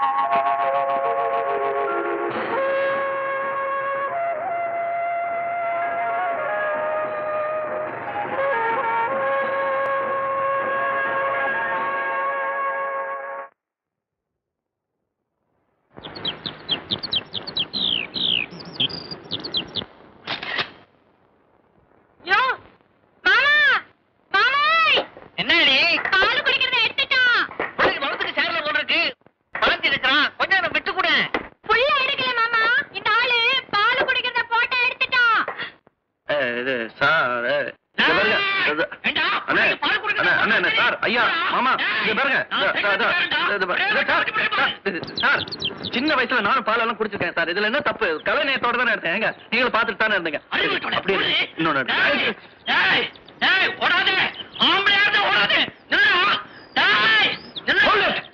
யோ மாமா மாமாய் என்னடி பால் குடிக்கிறத எடுத்துட்டான் பிள்ளைக்கு வளத்துக்கு சேர்ல போல இருக்கு வளர்த்தி இருக்கிறான் கொஞ்ச நேரம் விட்டு கூட புள்ள எடுக்கல மாமா இந்த ஆளு பால் குடிக்கிறத போட்டோ எடுத்துட்டான் இது சார் இது பாருங்க இது- ஏண்டா, அண்ணே, பிள்ளைக்கு பால் குடிக்கிறத அண்ணே, அண்ணே, அண்ணே, போட்டோ சார், ஐயா, எடுத்துட்டா? மாமா, இது ஏய், பாருங்க, நான் இதோ, பேசுறது இதோ, கேளுடா. இது பாருங்க, இது சார், சார், இது, சார், சின்ன வயசுல நானும் பாலெல்லாம் குடிச்சிருக்கேன் சார் இதுல என்ன தப்பு கலை நேயத்தோட தானே எடுத்தேன் ஏங்க நீங்களும் பார்த்துட்டு தானே இருந்தீங்க அறிவுட்டோட அப்படியே புள்ளி. இன்னொன்னு டேய், டேய், டேய், ஓடாதே. ஆம்பளையா இருந்தா ஓடாதே. நில்லுடா. டேய், நில்லு. Hold it.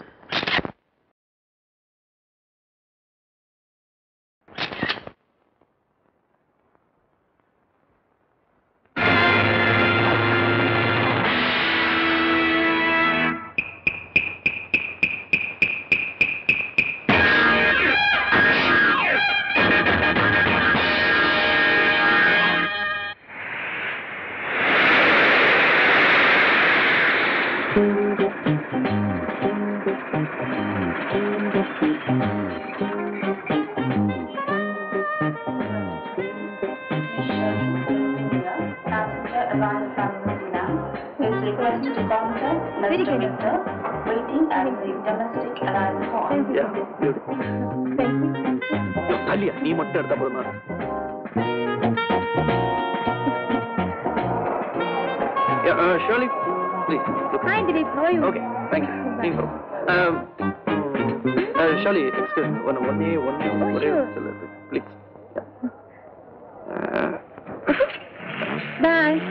Passenger arrived from Medina is requested to contact Mr. Victor, waiting at the domestic arrival hall. Yeah, beautiful. அல்லியா நீ மட்டும் எடுத்தா போதுமா Yeah, uh, Shirley, please. look. Hi, Dilip. How are you? Okay, thank you. நீங்க போங்க. Um, uh, Shirley, excuse me. One, one, day, one, day, Oh, ஒரே sure. ஒரு சில please. Yeah. Uh, Bye.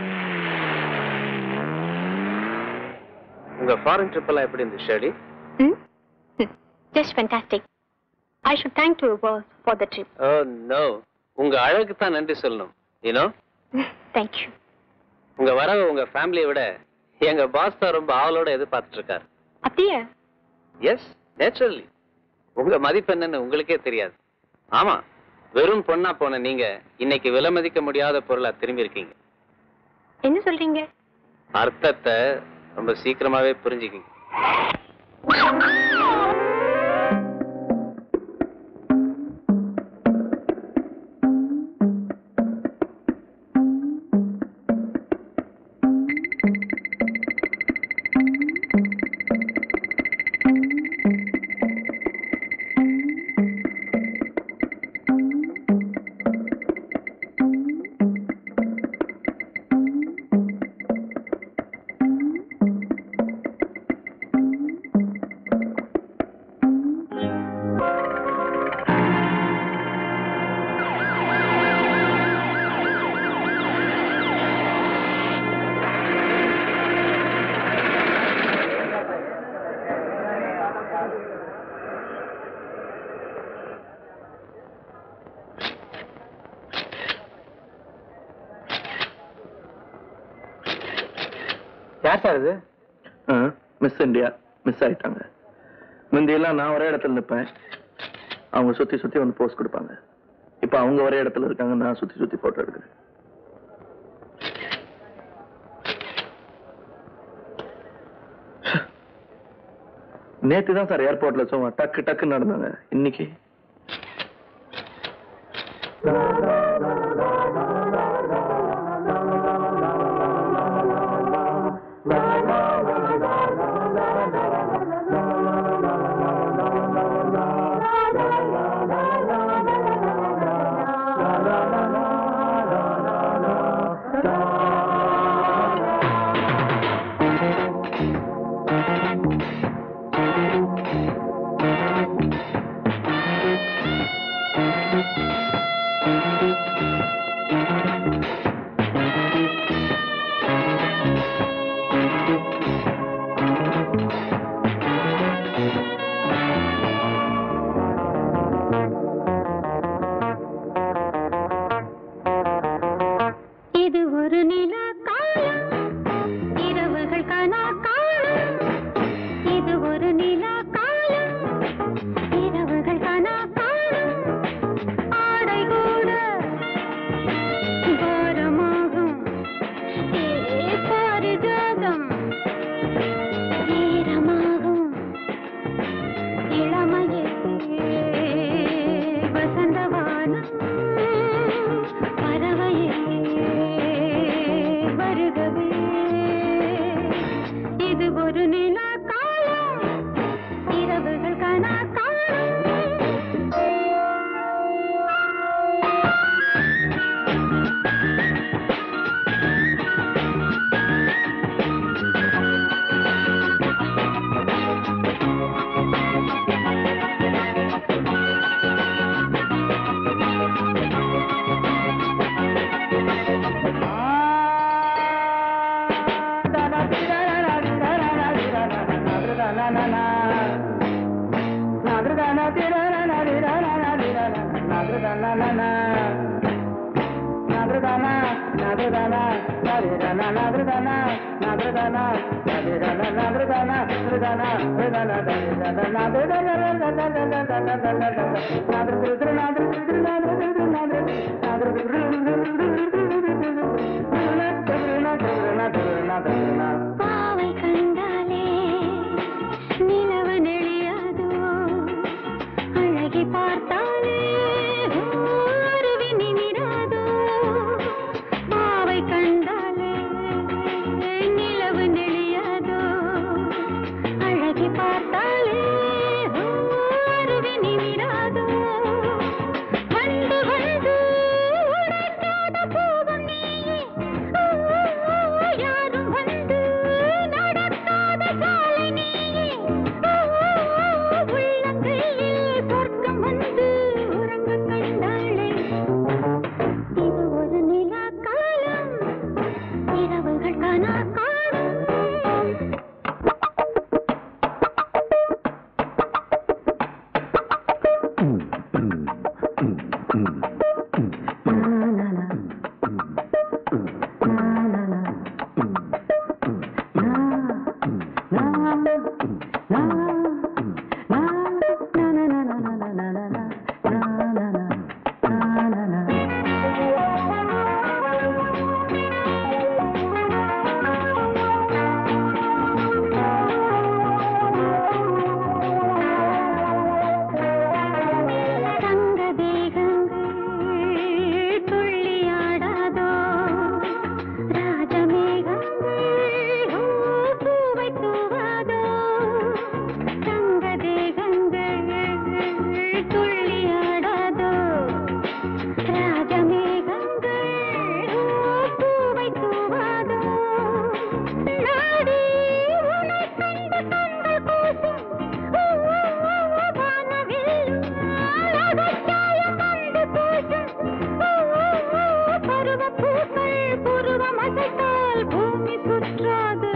உங்க ஃபாரின் ட்ரிப் எல்லாம் எப்படி இருந்துச்சு ஷேடி Hmm? Hmm. Just fantastic. I should thank your boss for the trip. Oh no உங்க அழகுக்கு தான் நன்றி சொல்லணும் யூனோ Thank you. உங்க வரவை உங்க ஃபேமிலியை விட எங்க பாஸ் தான் ரொம்ப ஆவலோட எதிர்பார்த்துட்டு இருக்காரு அப்படியா எஸ் நேச்சுரலி உங்க மதிப்பு என்னன்னு உங்களுக்கே தெரியாது ஆமா வெறும் பொண்ணா போன நீங்க இன்னைக்கு விலை மதிக்க முடியாத பொருளா திரும்பி இருக்கீங்க என்ன சொல்றீங்க அர்த்தத்தை ரொம்ப சீக்கிரமாவே புரிஞ்சுக்கிங்க யார் சார் இது மிஸ் இந்தியா மிஸ் ஆயிட்டாங்க முந்தியெல்லாம் நான் ஒரே இடத்துல நிற்பேன் அவங்க சுத்தி சுத்தி வந்து போஸ்ட் கொடுப்பாங்க இப்போ அவங்க ஒரே இடத்துல இருக்காங்க நான் சுத்தி சுத்தி போட்டோ எடுக்கிறேன் நேத்து தான் சார் ஏர்போர்ட்ல சும்மா டக்கு டக்கு நடந்தாங்க இன்னைக்கு கனா காணும் பாவை கண்டாலே நிலவு நெளியாதோ அழகி பார்த்தாலே அருவி நிமிராதோ பாவை கண்டாலே நிலவு நெளியாதோ அழகி பார்த்தாலே அருவி நிமிராதோ வந்து வந்து உடைக்காத பூவும் நீயே ஓ, ஓ, ஓ, யாரும் வந்து நடக்காத சாலை நீயே ஓ, ஓ, ஓ, உள்ளங்கையில் சொர்க்கம் வந்து உறங்க கண்டாளே இது ஒரு நிலா காலம் இரவுகள் கனா காணும் தங்க தேகங்கள் துள்ளியாடாதோ ராஜமேகங்கள் ஓ, பூவை தூவாதோ தங்க தேகங்கள் துள்ளியாடாதோ ராஜமேகங்கள் ஓ, பூவை தூவாதோ நாடி உனை கண்ட கண்கள் கூசும் ஓ, ஓ, ஓ, ஓ, வானவில் அழகாயம் வந்து பூசும் ஓ, ஓ, ஓ, பருவப் பூக்கள் புருவம் அசைத்தால் பூமி சுற்றாது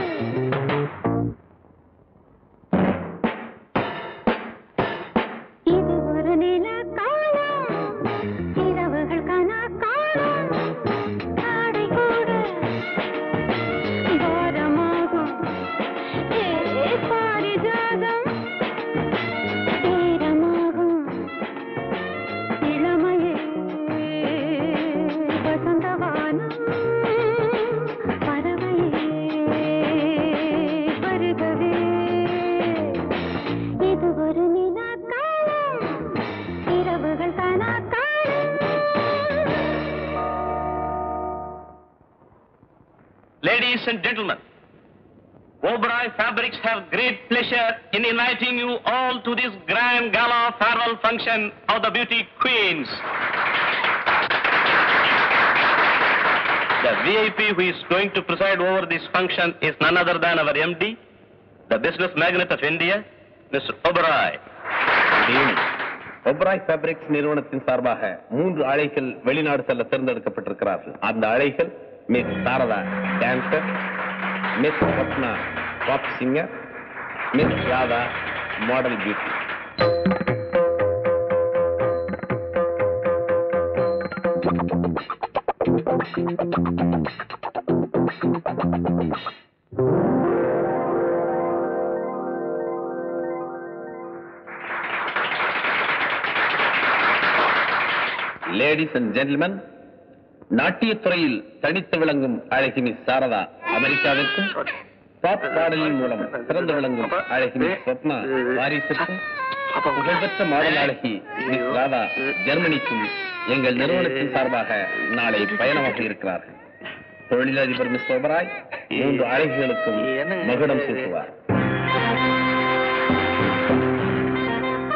இது ஒரு நில காலம் இரவுகள் கனா காலம் ஆடை கூட பாரமாகும் ஏ பாரிஜாதம் ஈரமாகும் இளமையே வசந்தவானம் பறவையே வருகவே இது ஒரு நிலா காலம் இரவுகள் கனா காலம் Ladies and gentlemen, Oberoi Fabrics have great pleasure in inviting you all to this grand gala farewell function of the beauty queens. The VIP who is going to preside over this function is none other than our MD, the business magnate of India, Mr. Oberoi. Oberoi fabrics நிறுவனத்தின் சார்பாக மூன்று அழைகள் வெளிநாடு செல்ல தேர்ந்தெடுக்கப்பட்டிருக்கிறார்கள் அந்த அழைகள் miss Sharada dancer miss Ratna pop singer miss Radha model beauty ladies and gentlemen நாட்டியத்துறையில் தனித்து விளங்கும் அழகி மிஸ் சாரதா அமெரிக்காவிற்கும் பாப் பாடலின் மூலம் சிறந்து விளங்கும் அழகி மிஸ் ஸ்வப்னா பாரிஸிற்கும் புகழ்பெற்ற மாடல் அழகி மிஸ் ராதா ஜெர்மனிக்கும் எங்கள் நிறுவனத்தின் சார்பாக நாளை பயணமாக இருக்கிறார்கள் தொழிலதிபர் மிஸ் ஓபராய் மூன்று அழகிகளுக்கும் மகுடம் சூட்டுவார்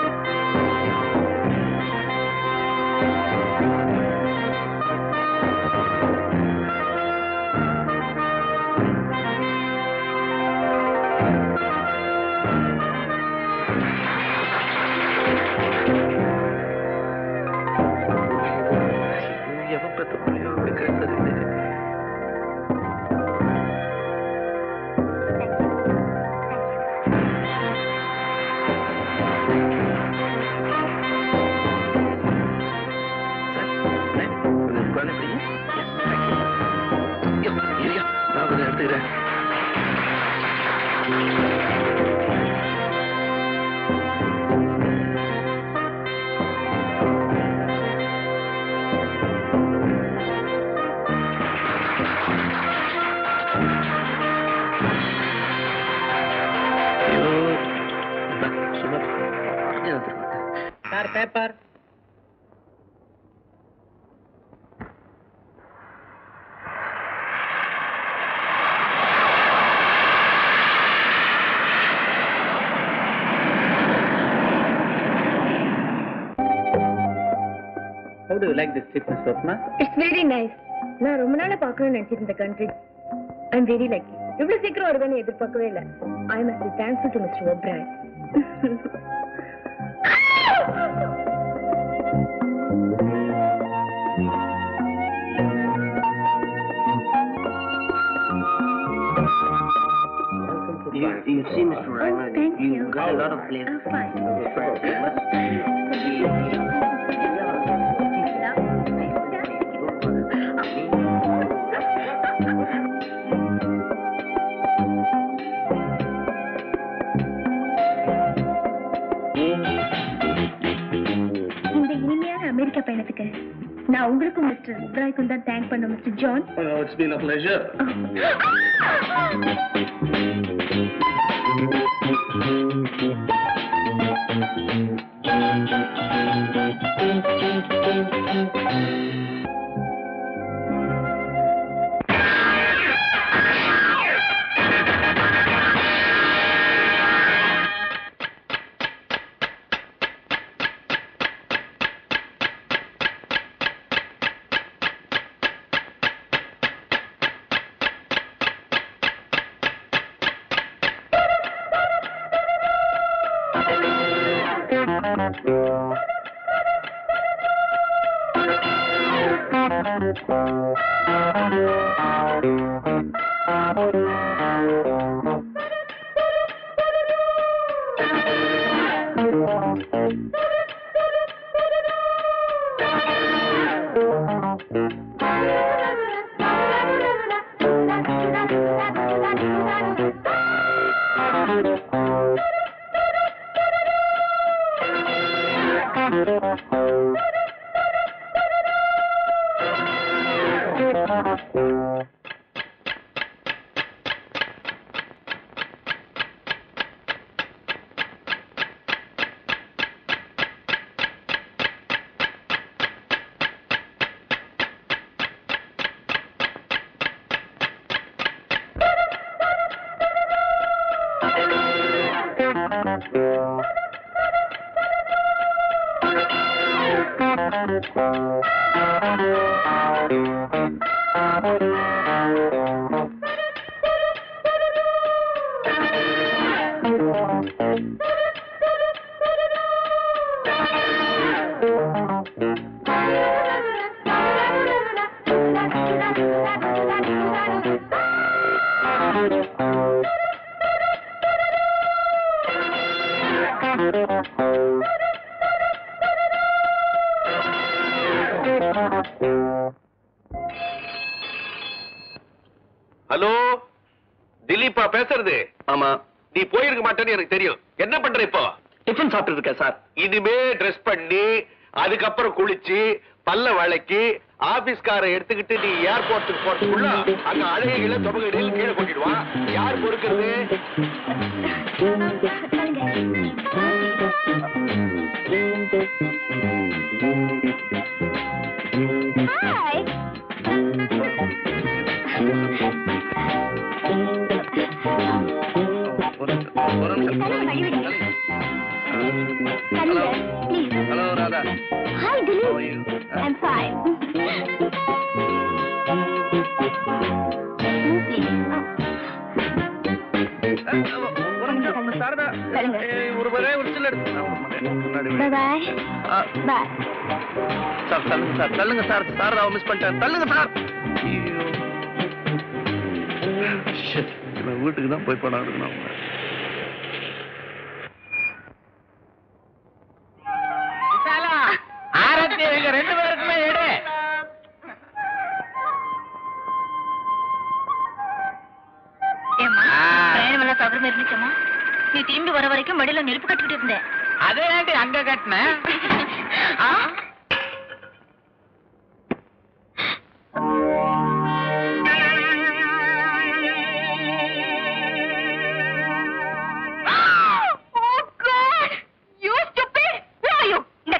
sir paper How do you like this trip, Miss Swapna? It's very nice நான் ரொம்ப நாளா பார்க்கணும்னு நினைச்சிட்டு இந்த country I am very lucky இவ்வளவு சீக்கிரம் வருவேன்னு எதிர்பார்க்கவே இல்லை I must be thankful to mister Oberoi You, you see, Mr. Rangman, thank you you. got a lot of flavor. I'm fine. இந்த இனிமையான அமெரிக்கா பயணத்துக்கு நான் உங்களுக்கும் மிஸ்டர் ஒப்ராய்க்கும் தான் தேங்க் பண்ண mister John it's been a pleasure hello திலீப்பா பேசுறது ஆமா நீ போயிருக்க மாட்டேன்னு எனக்கு தெரியும் என்ன பண்ற இப்போ டிஃபன் சாப்பிட்டு இருக்கேன் சார் இனிமே ட்ரெஸ் பண்ணி அதுக்கப்புறம் குளிச்சு பல்ல வளைக்கி ஆபீஸ்கார எடுத்துக்கிட்டு நீ ஏர்போர்ட்டுக்கு போறதுக்குள்ள அங்க அழகிகளை தொபகடியில் கீழே கொட்டிடுவான் யார் பொறுக்கிறது hello Radha Hi, Dilip. I'm fine. Sharada சரிங்க. ஒரு ஒரே ஒரு சில முன்னாடி Bye bye. ஆ, Bye. சார் தள்ளுங்க சார் தள்ளுங்க சார் சாரதாவை மிஸ் பண்ணிட்டேன் தள்ளுங்க சார் ஐயோ Shit. இவன் வீட்டுக்கு தான் போய் படம் எடுக்கணும் அவங்க ஆரத்தி எங்க ரெண்டு பேருக்குமே எடு ஏம்மா பிரயாணம் எல்லாம் சௌகரியமா இருந்துச்சம்மா நீ திரும்பி வர வரைக்கும் மடியில நெருப்பு கட்டிக்கிட்டு இருந்தேன் அதே ஏன்டி அங்க கட்டினேன் ஆ? Oh, God! You stupid! Where are you?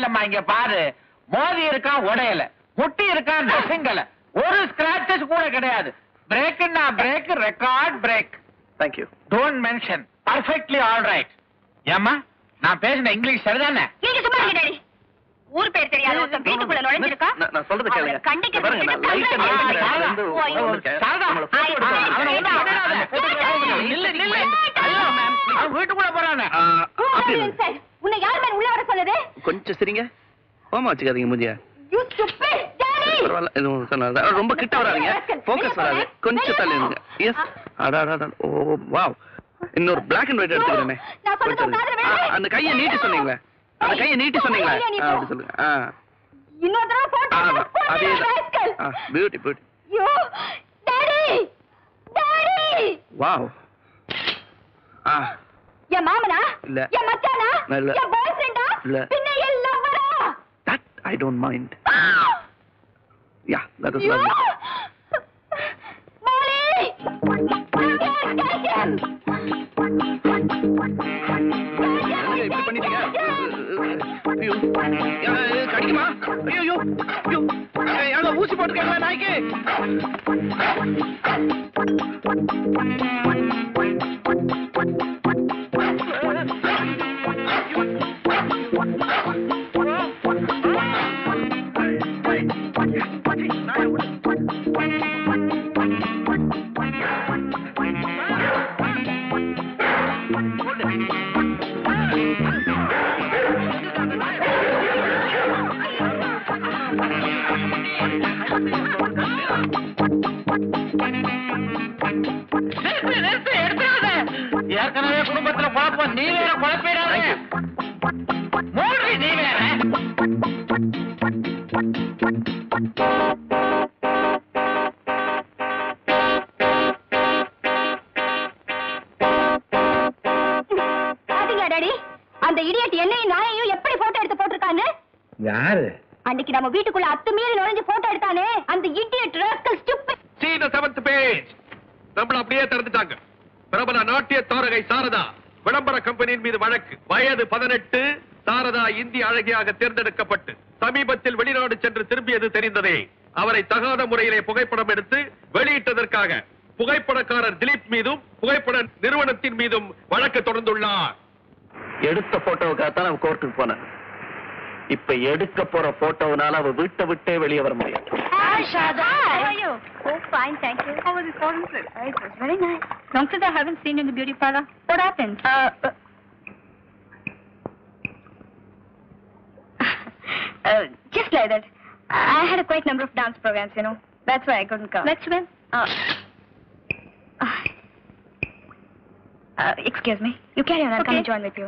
இல்லம்மா இங்க பாரு மோதி இருக்கான் உடையல முட்டி இருக்கான் ட்ரெஸ்ஸிங்கல ஒரு ஸ்கிராச்சஸ் கூட கிடையாது பிரேக்னா break record break thank you don't mention perfectly all right ஏம்மா நான் பேசின இங்கிலீஷ் சரிதானே நீங்க சும்மா இருங்க டாடி ஊர் பேர் தெரியாத ஒருத்தன் வீட்டுக்குள்ள நுழைஞ்சிருக்கா நான் நான் சொல்றது கேளுங்க அவரை கண்டிக்க இங்க பாருங்க நான் லைட்டா சொல்லிட்டு நினைக்கிறேன். சாரதா, வந்து சாரதா, வந்திருக்கேன். சாரதா, நம்மள photo ஐ- எடுக்க ஐ- அவனை சொல்லுங்க. ஒண்ணும் பண்ணிடாத. Wait, photo wait, இல்ல, இல்ல, இல்ல. wait. ஐயோ, ma'am, அவன் வீட்டுக்குள்ள போறானே ஆ, அப்படி இல்லை. சார் உன்னை யார் மேல உள்ள வர சொன்னது கொஞ்சம் சரிங்க கோமா வச்சுக்காதீங்க முதியா யூ ஸ்டூபிட் டாடி பரவாயில்ல எதுவும் சொல்லாத ரொம்ப கிட்ட வராதீங்க ஃபோக்கஸ் வராது கொஞ்சம் தள்ளி இருங்க எஸ் அடா அடா, அடா ஓ வாவ் இன்னொரு பிளாக் அண்ட் ஒயிட் எடுத்துக்கிறேனே நான் சொல்றது கொஞ்சம் காதுல இருங்க. விழுது. ஆ, அந்த கையை நீட்டி சொன்னீங்களே அந்த கையை நீட்டி சொன்னீங்களே கையை நீட்டு. ஆ, அப்படி சொல்லுங்க ஆ இன்னொரு தடவை போட்டோ ஆ, அதே தான் ஆ beauty beauty you daddy daddy wow ஆ என் மாமனா இல்ல. என் மச்சானா இல்ல. என் பாய் ஃப்ரெண்டா இல்ல. பின்ன என் லவ்வரா that I don't mind yeah that is you lovely மாலி என்னங்க இப்படி பண்ணிட்டீங்க ஐயோ யா, கடிக்குமா ஐயோ ஐயோ ஐயோ அங்க ஊசி போட்டுக்கங்க நாய்க்கு நிறுத்து, நிறுத்து, எடுத்துடாத. ஏற்கனவே குடும்பத்துல குழப்பம் நீ வேற குழப்பிடாத மூடி நீ வேற பாத்தீங்களா டாடி அந்த இடியட் என்னையும் நாயையும் எப்படி போட்டோ எடுத்து போட்டிருக்கான்னு யாரு அன்னைக்கு நம்ம வீட்டுக்குள்ள அத்துமீறி நுழைஞ்சு போட்டோ எடுத்தானே அந்த idiot rascal stupid See the seventh page. நம்மள அப்படியே திறந்துட்டாங்க பிரபல நாட்டிய தாரகை சாரதா விளம்பர கம்பெனியின் மீது வழக்கு வயது பதினெட்டு சாரதா இந்திய அழகியாக தேர்ந்தெடுக்கப்பட்டு சமீபத்தில் வெளிநாடு சென்று திரும்பியது தெரிந்ததே அவரை தகாத முறையிலே புகைப்படம் எடுத்து வெளியிட்டதற்காக புகைப்படக்காரர் திலீப் மீதும் புகைப்பட நிறுவனத்தின் மீதும் வழக்கு தொடர்ந்துள்ளார் எடுத்த போட்டோவுக்காகத்தான் அவன் கோர்ட்டுக்கு போனேன் இப்ப எடுக்க போற போட்டோவுனால அவ வீட்டை விட்டே வெளியே வர முடியாது Hi, Shada. How are you? Oh, fine, thank you. How was the concert? it was very nice. Long since I haven't seen you in the beauty parlor. What happened? Uh, uh, just like that. I had a quite number of dance programs, you know. That's why I couldn't come. That's when? Uh, uh, uh, excuse me. You carry on. I'll come and join with you.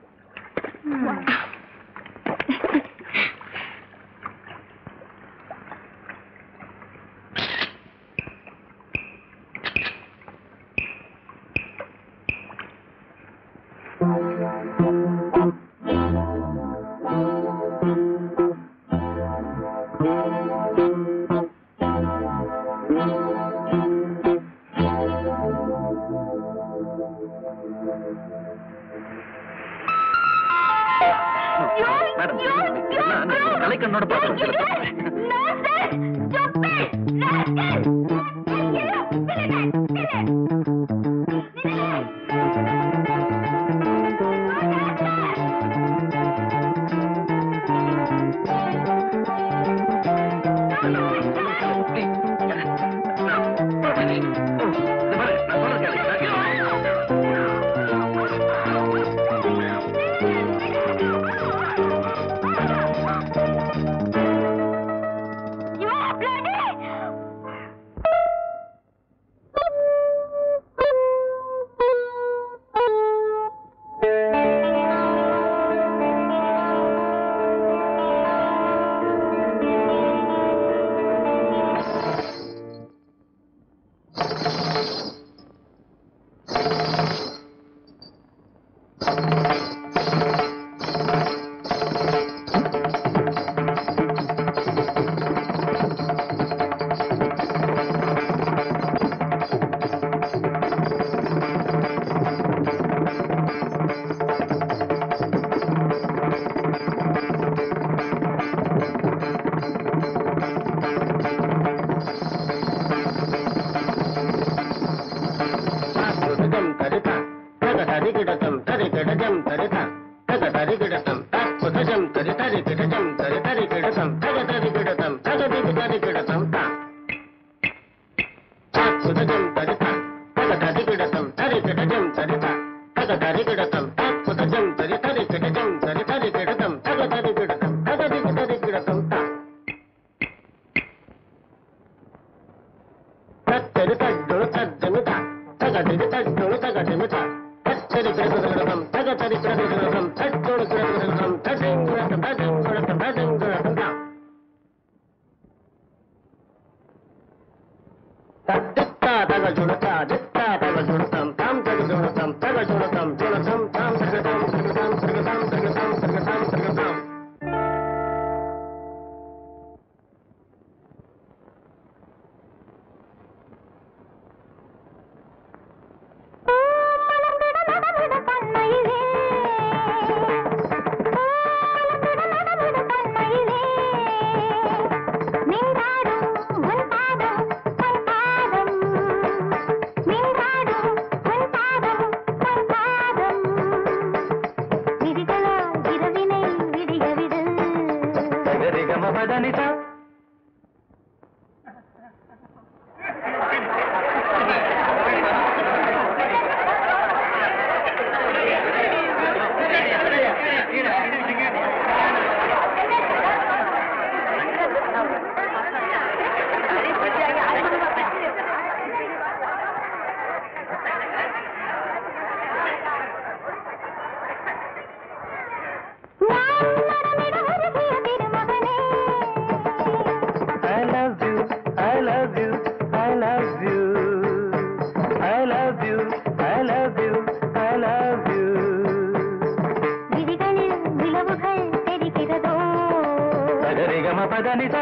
Madam கலைக்கண்ணோட பார்த்து தக தரி கிடத்தம் தற்புத ஜம் தரி தரி கிடஜம் தரி தரி கிடத்தம் தக தரி கிடத்தம் தக தரி தரி கிடத்தம் தா தத்தரி தஜ்ஜுணு தஜ்ஜுணு தா தக திரி தஜ்ஜுணு தக திமி தா தத்தரி கிடதம் தக தரி கிடதம் தஜ்ஜுணு கிடதம் தஜிங் கிடதம் தஜிங் கிடதம் தஜிங் கிடதம் தா தத்தித்தா தக ஜுணதா தித்தா தக ஜுணதம் தாம் தக ஜுணதம் தக ஜுணதம் ஜுணதம் தாம் தகதம் தகதம் தகதம் தகதம் தகதம் தகதம் I love you, I love you, I love you. I love you, I love you, I love you. விழிகளில் நிலவுகள் தெரிகிறதோ சகரிகம பதனிதா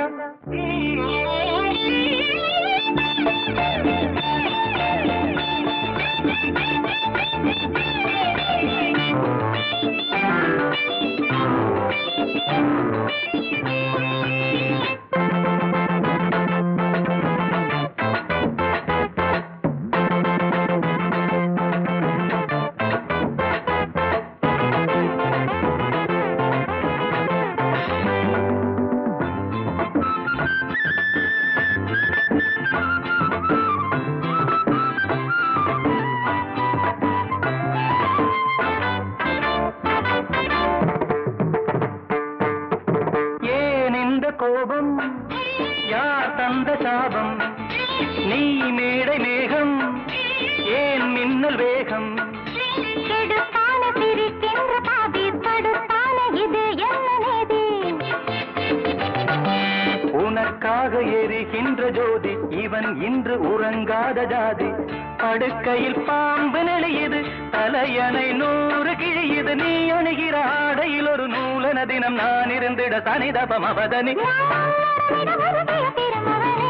ஏன் இந்த கோபம் யார் தந்த சாபம் நீ மேடை மேகம் ஏன் மின்னல் வேகம் கெடுத்தான சிரிக்கின்ற பாதி படுத்தான இது என்ன நீதி உனக்காக எரிகின்ற ஜோதி இவன் இன்று உறங்காத ஜாதி படுக்கையில் பாம்பு நெளியுது தலையணை நூறு கிழியுது நீ அணுகிற ஆடையில் ஒரு நூலன தினம் நான் இருந்திட சனிதபம் அவதனி வருகிய திருமகனே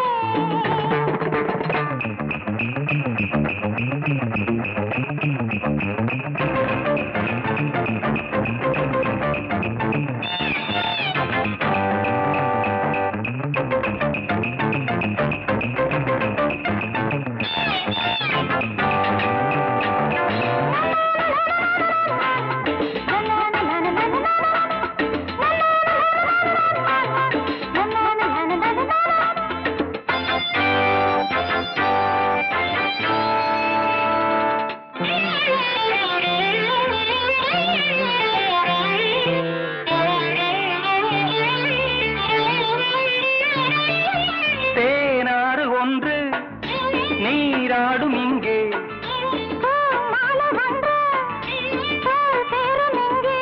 தேனாறு ஒன்று நீராடும் இங்கே மாலை வந்து தோல் சேரும் இங்கே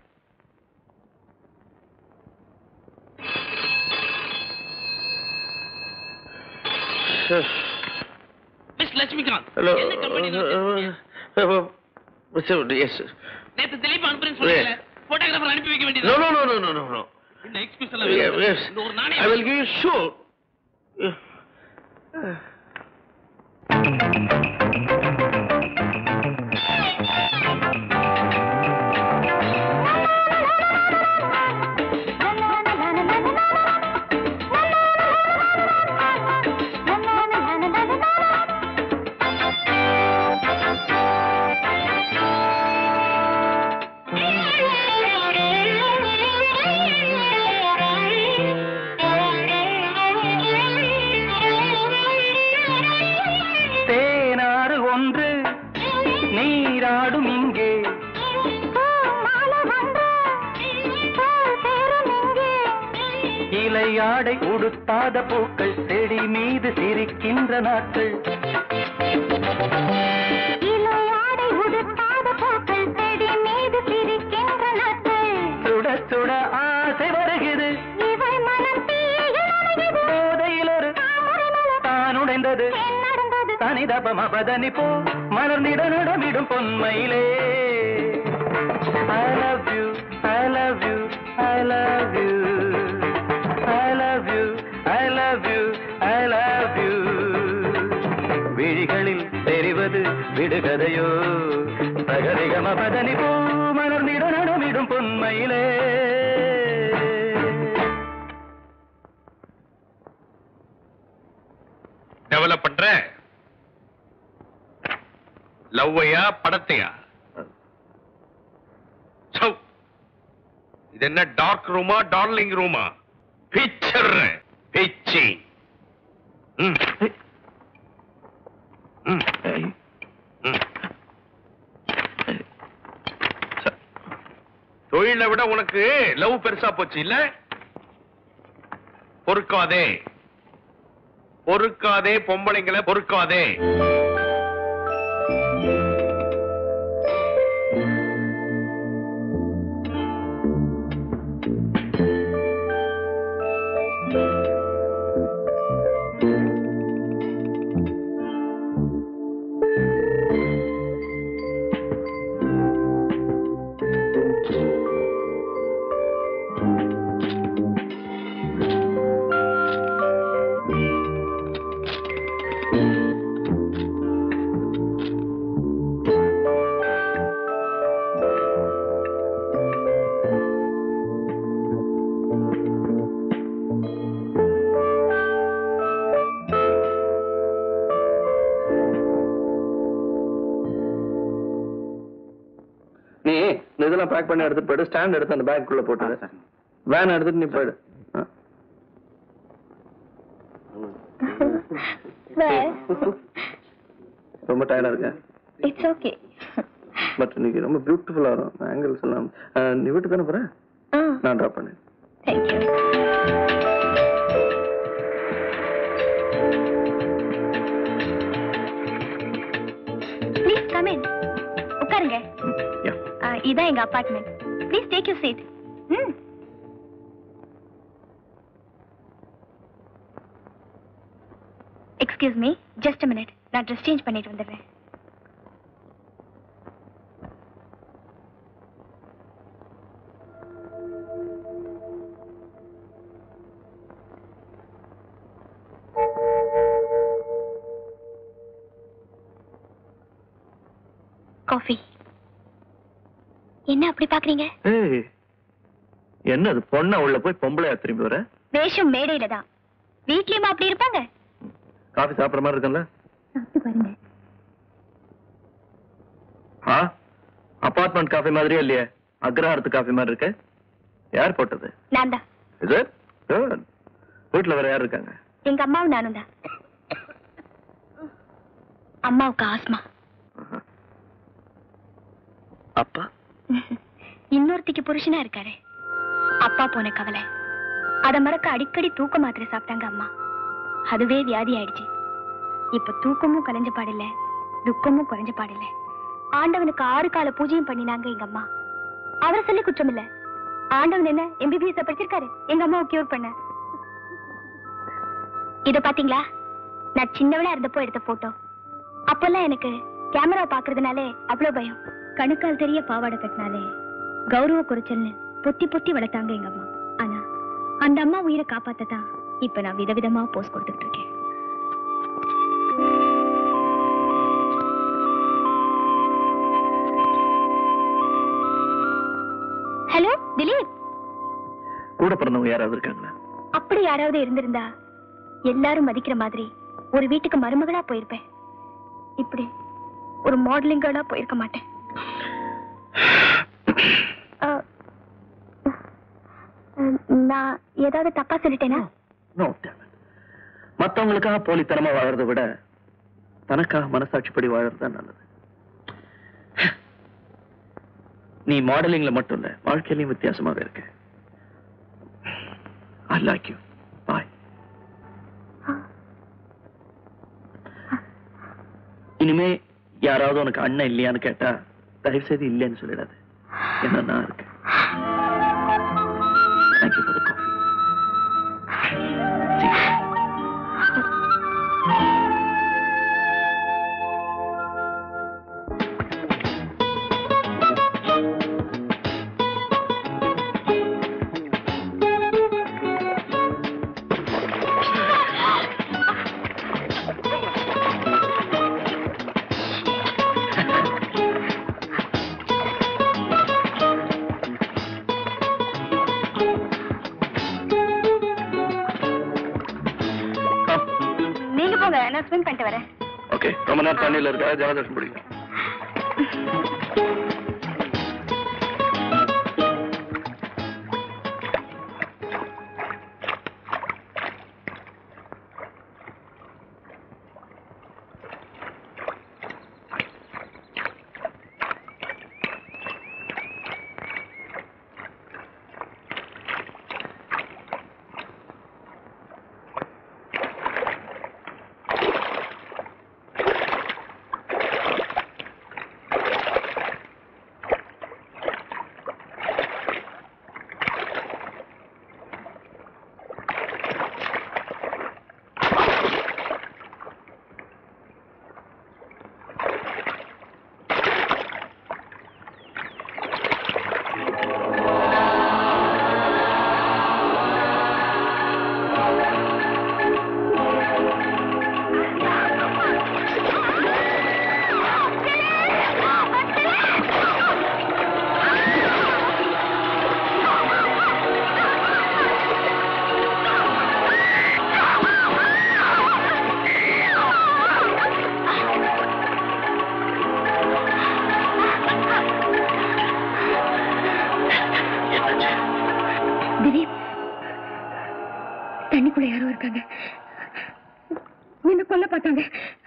மிஸ் லட்சுமிகாந்த் ஹலோ என்ன கம்பெனி எஸ் நேத்து திலீப் அனுப்புறேன்னு சொன்னீங்கல்ல போட்டோகிராஃபர் அனுப்பி வைக்க நோ வேண்டியது no no no no no இந்த எக்ஸ்கியூஸ் எல்லாம் வேணும். Yes. இந்த ஒரு I நாணயம் will give you sure. தேனா ஆடை உடுத்தாத பூக்கள் செடி மீது சிரிக்கின்ற நாட்கள் இலையாடை உடுத்தாத பூக்கள் செடி மீது சிரிக்கின்ற நாட்கள் சுட சுட ஆசை வருகிறது இவள் மனம் தீயில் அணைகிறது. போதையில் ஒரு தாமரை மலர் தான் உடைந்தது தென் நடந்தது தனிதபம் அபதனி போ மலர்ந்திட நடமிடும் பொன்மையிலே I love you, I love you, I love you. I love you, I love you, I love you. விழிகளில் தெரிவது விடுகதையோ சகரிகம பதனி போ மலர்ந்திட நடமிடும் பொன்மையிலே டெவலப் பண்ற லவ்வையா படத்தையா சௌ. இது என்ன டார்க் ரூமா டார்லிங் ரூமா பிக்சர் பிச்சி ம். ம். ஏய், ம். தொழிலை விட உனக்கு லவ் பெருசா போச்சு இல்ல பொறுக்காதே பொறுக்காதே பொம்பளைங்களை பொறுக்காதே நீ இந்த இதெல்லாம் பேக் பண்ணி எடுத்துட்டு போயிடு ஸ்டாண்ட் எடுத்து அந்த பேக்குள்ள போட்டு வேன் எடுத்துட்டு நீ போயிடு ஆ. ரொம்ப டயர்டா இருக்க இட்ஸ் ஓகே பட் இன்னைக்கு ரொம்ப பியூட்டிஃபுல்லா வரும் ஆங்கிள்ஸ் எல்லாம் ஆ, நீ வீட்டுக்கு தானே போற நான் ட்ராப் பண்ணேன் தேங்க்யூ ப்ளீஸ் கம் இன் உட்காருங்க யா ஆ, இதான் எங்க apartment please take you seat hmm excuse me just minute நான் ட்ரெஸ் சேஞ்ச் பண்ணிட்டு வந்துடுறேன் காஃபி என்ன அப்படி பாக்குறீங்க ஏய் என்னது பொண்ணா உள்ள போய் பொம்பளையா திரும்பி வர வேஷம் மேடையில தான் வீட்லயுமா அப்படி இருப்பாங்க காஃபி சாப்பிடுற மாதிரி இருக்குல்ல சாப்பிட்டு பாருங்க ஆ அபார்ட்மெண்ட் காஃபி மாதிரியே இல்லையே அக்ரஹாரத்து காஃபி மாதிரி இருக்கு யார் போட்டது நான் தான் இது குட் வீட்டுல வேற யார் இருக்காங்க எங்க அம்மாவும் நானும் தான் அம்மாவுக்கு ஆஸ்மா ஆஹா. அப்பா இன்னொருத்திக்கு புருஷனா இருக்காரு அப்பா போன கவலை அத மறக்க அடிக்கடி தூக்க மாத்திரை சாப்பிட்டாங்க அம்மா அதுவே வியாதி ஆயிடுச்சு இப்ப தூக்கமும் கலைஞ்ச பாடில்ல துக்கமும் குறைஞ்ச பாடில்ல ஆண்டவனுக்கு ஆறு கால பூஜையும் பண்ணினாங்க எங்க அம்மா அவரை சொல்லி குற்றம் இல்ல ஆண்டவன் என்ன எம்பிபிஎஸ் படிச்சிருக்காரு எங்க அம்மாவை கியூர் பண்ண இத பாத்தீங்களா நான் சின்னவளா இருந்தப்போ எடுத்த போட்டோ அப்பெல்லாம் எனக்கு கேமரா பாக்குறதுனாலே அவ்வளவு பயம் கணுக்கால் தெரிய பாவாடை கட்டினாலே கௌரவ குறைச்சல்னு பொத்தி பொத்தி வளர்த்தாங்க எங்க அம்மா ஆனா அந்த அம்மா உயிரை காப்பாத்ததான் இப்ப நான் விதவிதமா போஸ் கொடுத்துட்டு இருக்கேன் ஹலோ திலீப் கூட பிறந்தவங்க யாராவது இருக்காங்களா அப்படி யாராவது இருந்திருந்தா எல்லாரும் மதிக்கிற மாதிரி ஒரு வீட்டுக்கு மருமகளா போயிருப்பேன் இப்படி ஒரு மாடலிங் கேர்ளா போயிருக்க மாட்டேன் அஹ், அஹ், நான் ஏதாவது தப்பா சொல்லிட்டேனா நோ மத்தவங்களுக்காக போலித்தனமா வாழறதை விட தனக்காக மனசாட்சிப்படி வாழறது தான் நல்லது நீ மாடலிங்ல மட்டும் இல்ல வாழ்க்கையிலயும் வித்தியாசமாக இருக்கு ஐ லைக் யூ பாய் யாராவது உனக்கு அண்ணன் இல்லையான்னு கேட்டா தயவு செய்து இல்லைன்னு சொல்லிடாது என்ன நான் இருக்கேன் தேங்க்யூ ஃபார் காஃபி நீங்க போங்க நான் ஸ்விம் பண்ணிட்டு வரேன் ஓகே ரொம்ப நேரம் தண்ணியில் இருக்கா ஜலதோஷம் பிடிக்கும் திடீர் தண்ணிக்குள்ள யாரோ இருக்காங்க என்ன கொல்ல பார்த்தாங்க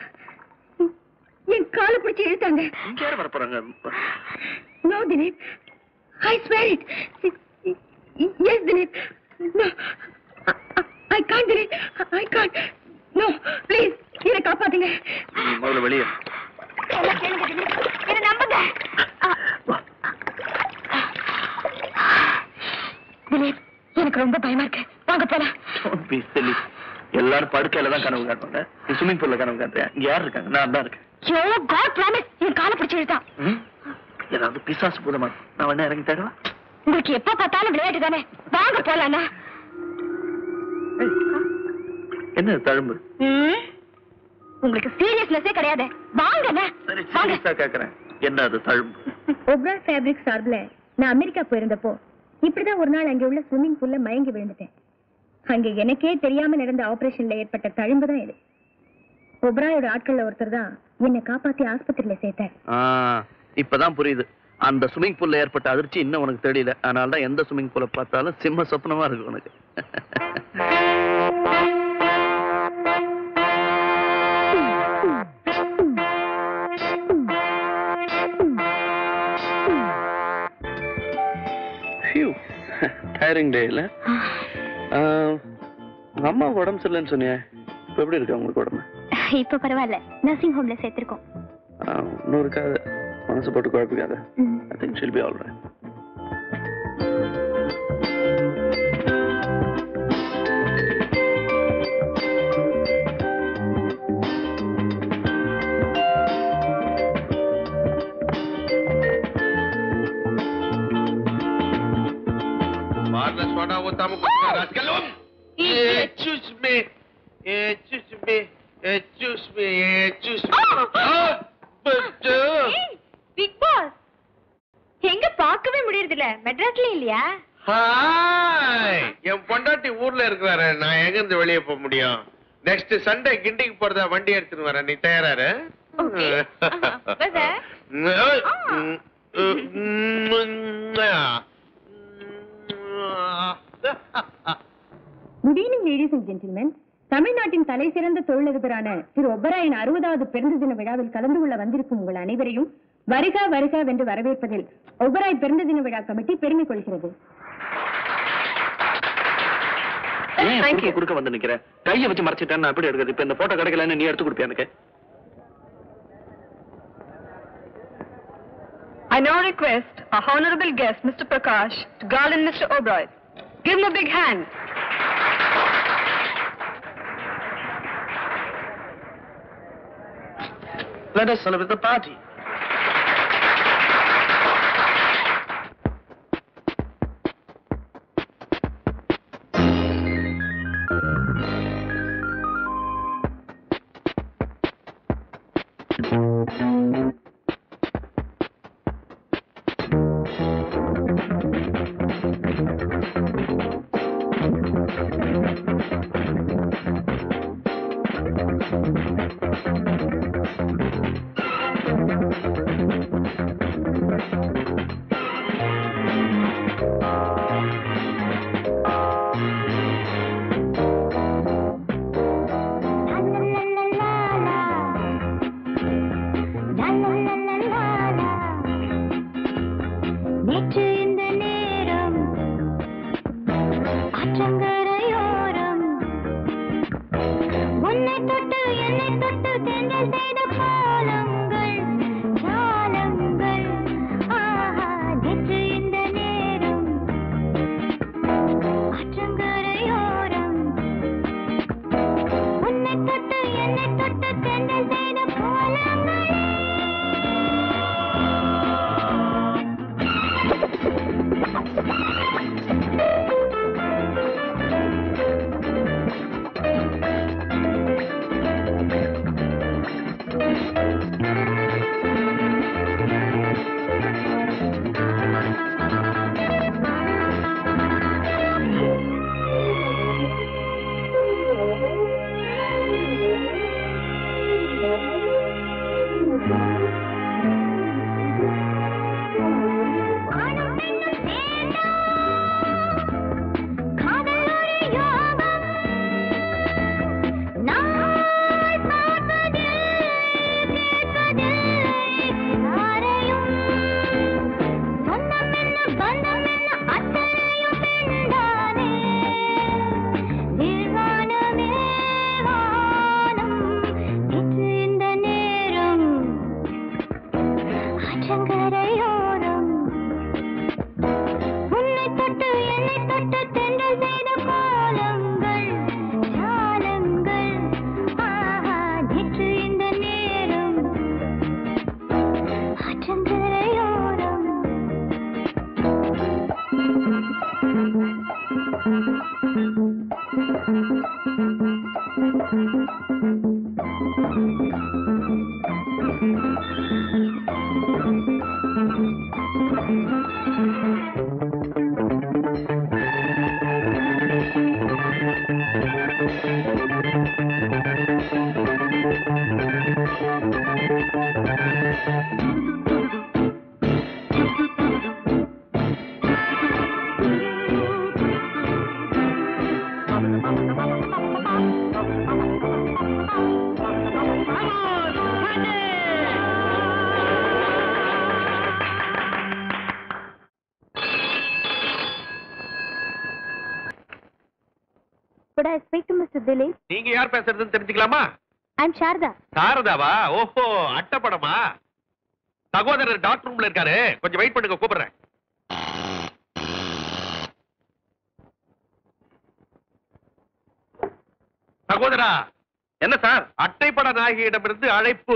என் காலை பிடிச்சி இழுத்தாங்க இங்க யார் வர போறாங்க no Dilip I swear it yes Dilip no I can Dilip I can no please என்னை காப்பாத்துங்க நீ முதல்ல வெளியே என்ன கேளுங்க திலீப் என்ன நம்புங்க திலீப் எனக்கு ரொம்ப பயமா இருக்கு வாங்க போலாம் Don't be silly. எல்லாரும் படுக்கையில தான் கனவு காட்டுவாங்க நீ ஸ்விம்மிங் பூல்ல கனவு காட்டுறியா இங்க யார் இருக்காங்க நான் தான் இருக்கேன் யோ காட் ப்ராமிஸ் என் காலை பிடிச்சி இழுத்தான் ம்? ஏதாவது பிசாசு பூதமா நான் வேணா இறங்கி தேடவா உங்களுக்கு எப்ப பார்த்தாலும் விளையாட்டு தானே வாங்க போலாண்ணா ஏய், என்ன தழும்பு ம்? உங்களுக்கு சீரியஸ்னஸே கிடையாது வாங்கண்ணா சரி வாங்க சீரியஸா கேக்குறேன் என்ன அது தழும்பு ஒப்ரா ஃபேப்ரிக் சார்பில் நான் அமெரிக்கா போயிருந்தப்போ இப்படிதான் ஒரு நாள் அங்கே உள்ள ஸ்விம்மிங் பூல்ல மயங்கி விழுந்துட்டேன் அங்க எனக்கே தெரியாம நடந்த ஆபரேஷன்ல ஏற்பட்ட தழும்பு தான் இது ஒப்ராயோட ஆட்கள்ல ஒருத்தர் தான் என்னை காப்பாத்தி ஆஸ்பத்திரியில சேர்த்தார் ஆ, இப்பதான் புரியுது அந்த ஸ்விம்மிங் பூல்ல ஏற்பட்ட அதிர்ச்சி இன்னும் உனக்கு தெரியல அதனால தான் எந்த ஸ்விம்மிங் பூலை பார்த்தாலும் சிம்ம சொப்னமா இருக்கு உனக்கு டயரிங் டே இல்ல உங்க அம்மா உடம்பு சரியில்லைன்னு சொன்னியே இப்ப எப்படி இருக்கு உங்களுக்கு உடம்பு இப்ப பரவாயில்ல நர்சிங் ஹோம்ல சேர்த்திருக்கோம் ஆ, இன்னும் இருக்காது மனசு போட்டு குழப்பிக்காத ம். I think she'll be all right. பார்ல சோடா ஊத்தாம குடிச்சா ராஸ்கலும் excuse me excuse me excuse me excuse big boss எங்க பார்க்கவே முடியறது இல்ல மெட்ராஸ்ல இல்லையா ஹாய் என் பொண்டாட்டி ஊர்ல இருக்கிறாரு நான் எங்க இருந்து வெளியே போக முடியும் நெக்ஸ்ட் சண்டே கிண்டிக்கு போறதா வண்டி எடுத்துட்டு வரேன் நீ தயாராரு Okay. ஆஹா. Bye, sir. Good evening ladies and gentlemen தமிழ்நாட்டின் தலை சிறந்த தொழிலதிபரான திரு ஒபராயன் அறுபதாவது பிறந்த தின விழாவில் கலந்து கொள்ள வந்திருக்கும் உங்கள் அனைவரையும் வருக வருக வென்று வரவேற்பதில் ஒபராய் பிறந்த தின விழா கமிட்டி பெருமை கொள்கிறது ஏன் குறுக்க குறுக்க வந்து நிக்கிற கையை வச்சு மறைச்சிட்டேன் நான் எப்படி எடுக்கிறது இப்ப இந்த போட்டோ கிடைக்கலன்னு நீ எடுத்து கொடுப்பியா எனக்கு I now request our honorable guest, Mr. Prakash, to garland Mr. Oberoi. Give him a big hand. Let us celebrate the party. நேற்று இந்த நேரம் ஆற்றங்கரையோரம் உன்னை தொட்டு என்னை தொட்டு தென்றல் செய்த பாலங்கள் ஜாலங்கள் ஆஹா நேற்று இந்த நேரம் ஆற்றங்கரையோரம் உன்னை தொட்டு என்னை தொட்டு தென்றல் செய்த பாலங்களே ஆணும் பெண்ணும் சேர்ந்தா காதல் ஒரு யோகம் நாள் பார்ப்பதில்லை கேட்பதில்லை யாரையும் சொந்தம் என்ன பந்தம் என்ன அத்தனையும் பெண்தானே நிர்வாணமே வானம் நேற்று இந்த நேரம் ஆற்றங்கரையோரம் உன்னை தொட்டு என்னை தொட்டு தென்றல் செய்த கோலங்கள் ஜாலங்கள் ஆஹா நேற்று இந்த நேரம் ஆற்றங்கரையோரம் Could I speak to Mr. Dilip? நீங்க யார் பேசுறதுன்னு தெரிஞ்சுக்கலாமா I'm Sharda. சாரதாவா ஓஹோ அட்டப்படமா சகோதரர் டாக்டர் ரூம்ல இருக்காரு கொஞ்சம் வெயிட் பண்ணுங்க கூப்பிடுறேன் சகோதரா என்ன சார் அட்டைப்பட நாயகியிடமிருந்து அழைப்பு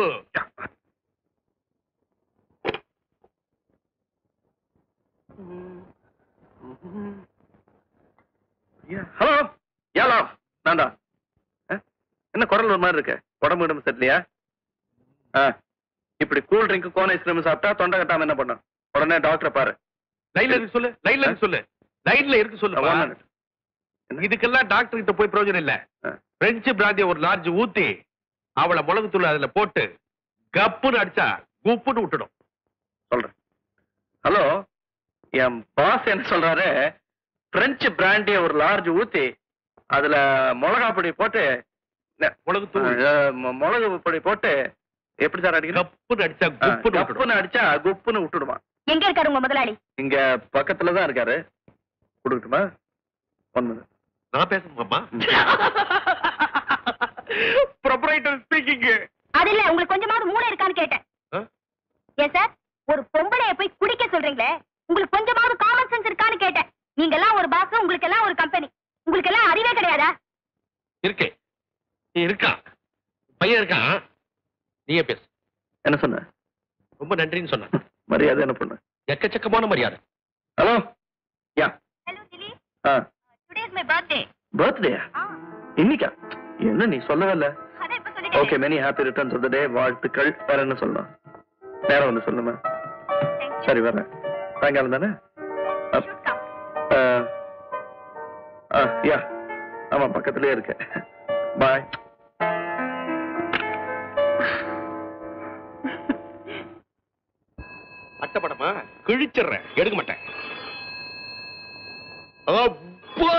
ஹலோ ஏலோ நான்டா அஹ், என்ன குரல் ஒரு மாதிரி இருக்கு உடம்பு உடம்பு சரியில்லையா ஆ இப்படி கூல் ட்ரிங்க் கோன் ஐஸ்கிரீம் சாப்பிட்டா தொண்டை கட்டாம என்ன பண்ணும் உடனே டாக்டரை பாரு லைன்ல இருக்கு சொல்லு லைன்ல இருக்கு சொல்லு லைன்ல இருக்கு சொல்லு One minute. இதுக்கெல்லாம் டாக்டர் கிட்ட போய் பிரயோஜனம் இல்ல ஆ. பிரெஞ்சு பிராந்திய ஒரு லார்ஜ் ஊத்தி அவளை மிளகு தூள் அதுல போட்டு கப்புன்னு அடிச்சா குப்புன்னு விட்டுடும் சொல்றேன் ஹலோ என் பாஸ் என்ன சொல்றாரு பிரெஞ்சு பிராண்டிய ஒரு லார்ஜ் ஊத்தி அதுல மிளகா பொடி போட்டு ந- மிளகு தூள் அஹ், மொ- மிளகு பொடி போட்டு எப்படி சார் அடிக்கணும் கப்புன்னு அடிச்சா குப்புன்னு விட்டுடும் கப்புன்னு அடிச்சா குப்புன்னு விட்டுடுமா எங்க இருக்காரு உங்க முதலாளி இங்க பக்கத்துல தான் இருக்காரு கொடுக்கட்டுமா ஒன் மினிட் நான் பேசணுமாம்மா ப்ரொபரைட்டர் ஸ்பீக்கிங் அது இல்ல உங்களுக்கு கொஞ்சமாவது மூளை இருக்கான்னு கேட்டேன் ஏன் சார் ஒரு பொம்பளைய போய் பையன் இருக்கான் நீயே பேசு என்ன சொன்ன ரொம்ப நன்றின்னு சொன்னேன் மரியாதை என்ன பண்ண எக்கச்சக்கமான மரியாதை hello yeah hello Dili ah today is my birthday பர்த்டேயா இன்னைக்கா என்ன நீ சொல்லவே இல்ல அதான் இப்ப okay many happy returns of the day வாழ்த்துக்கள் வேற என்ன சொல்லணும் நேரம் வந்து சொல்லுமா சரி வரேன் சாயங்காலம் தானே அப்- ஆ, ஆ, யா ஆமா பக்கத்துலயே இருக்கு பாய் அட்டப்படமா கிழிச்சிடுறேன் எடுக்க மாட்டேன் அப்பா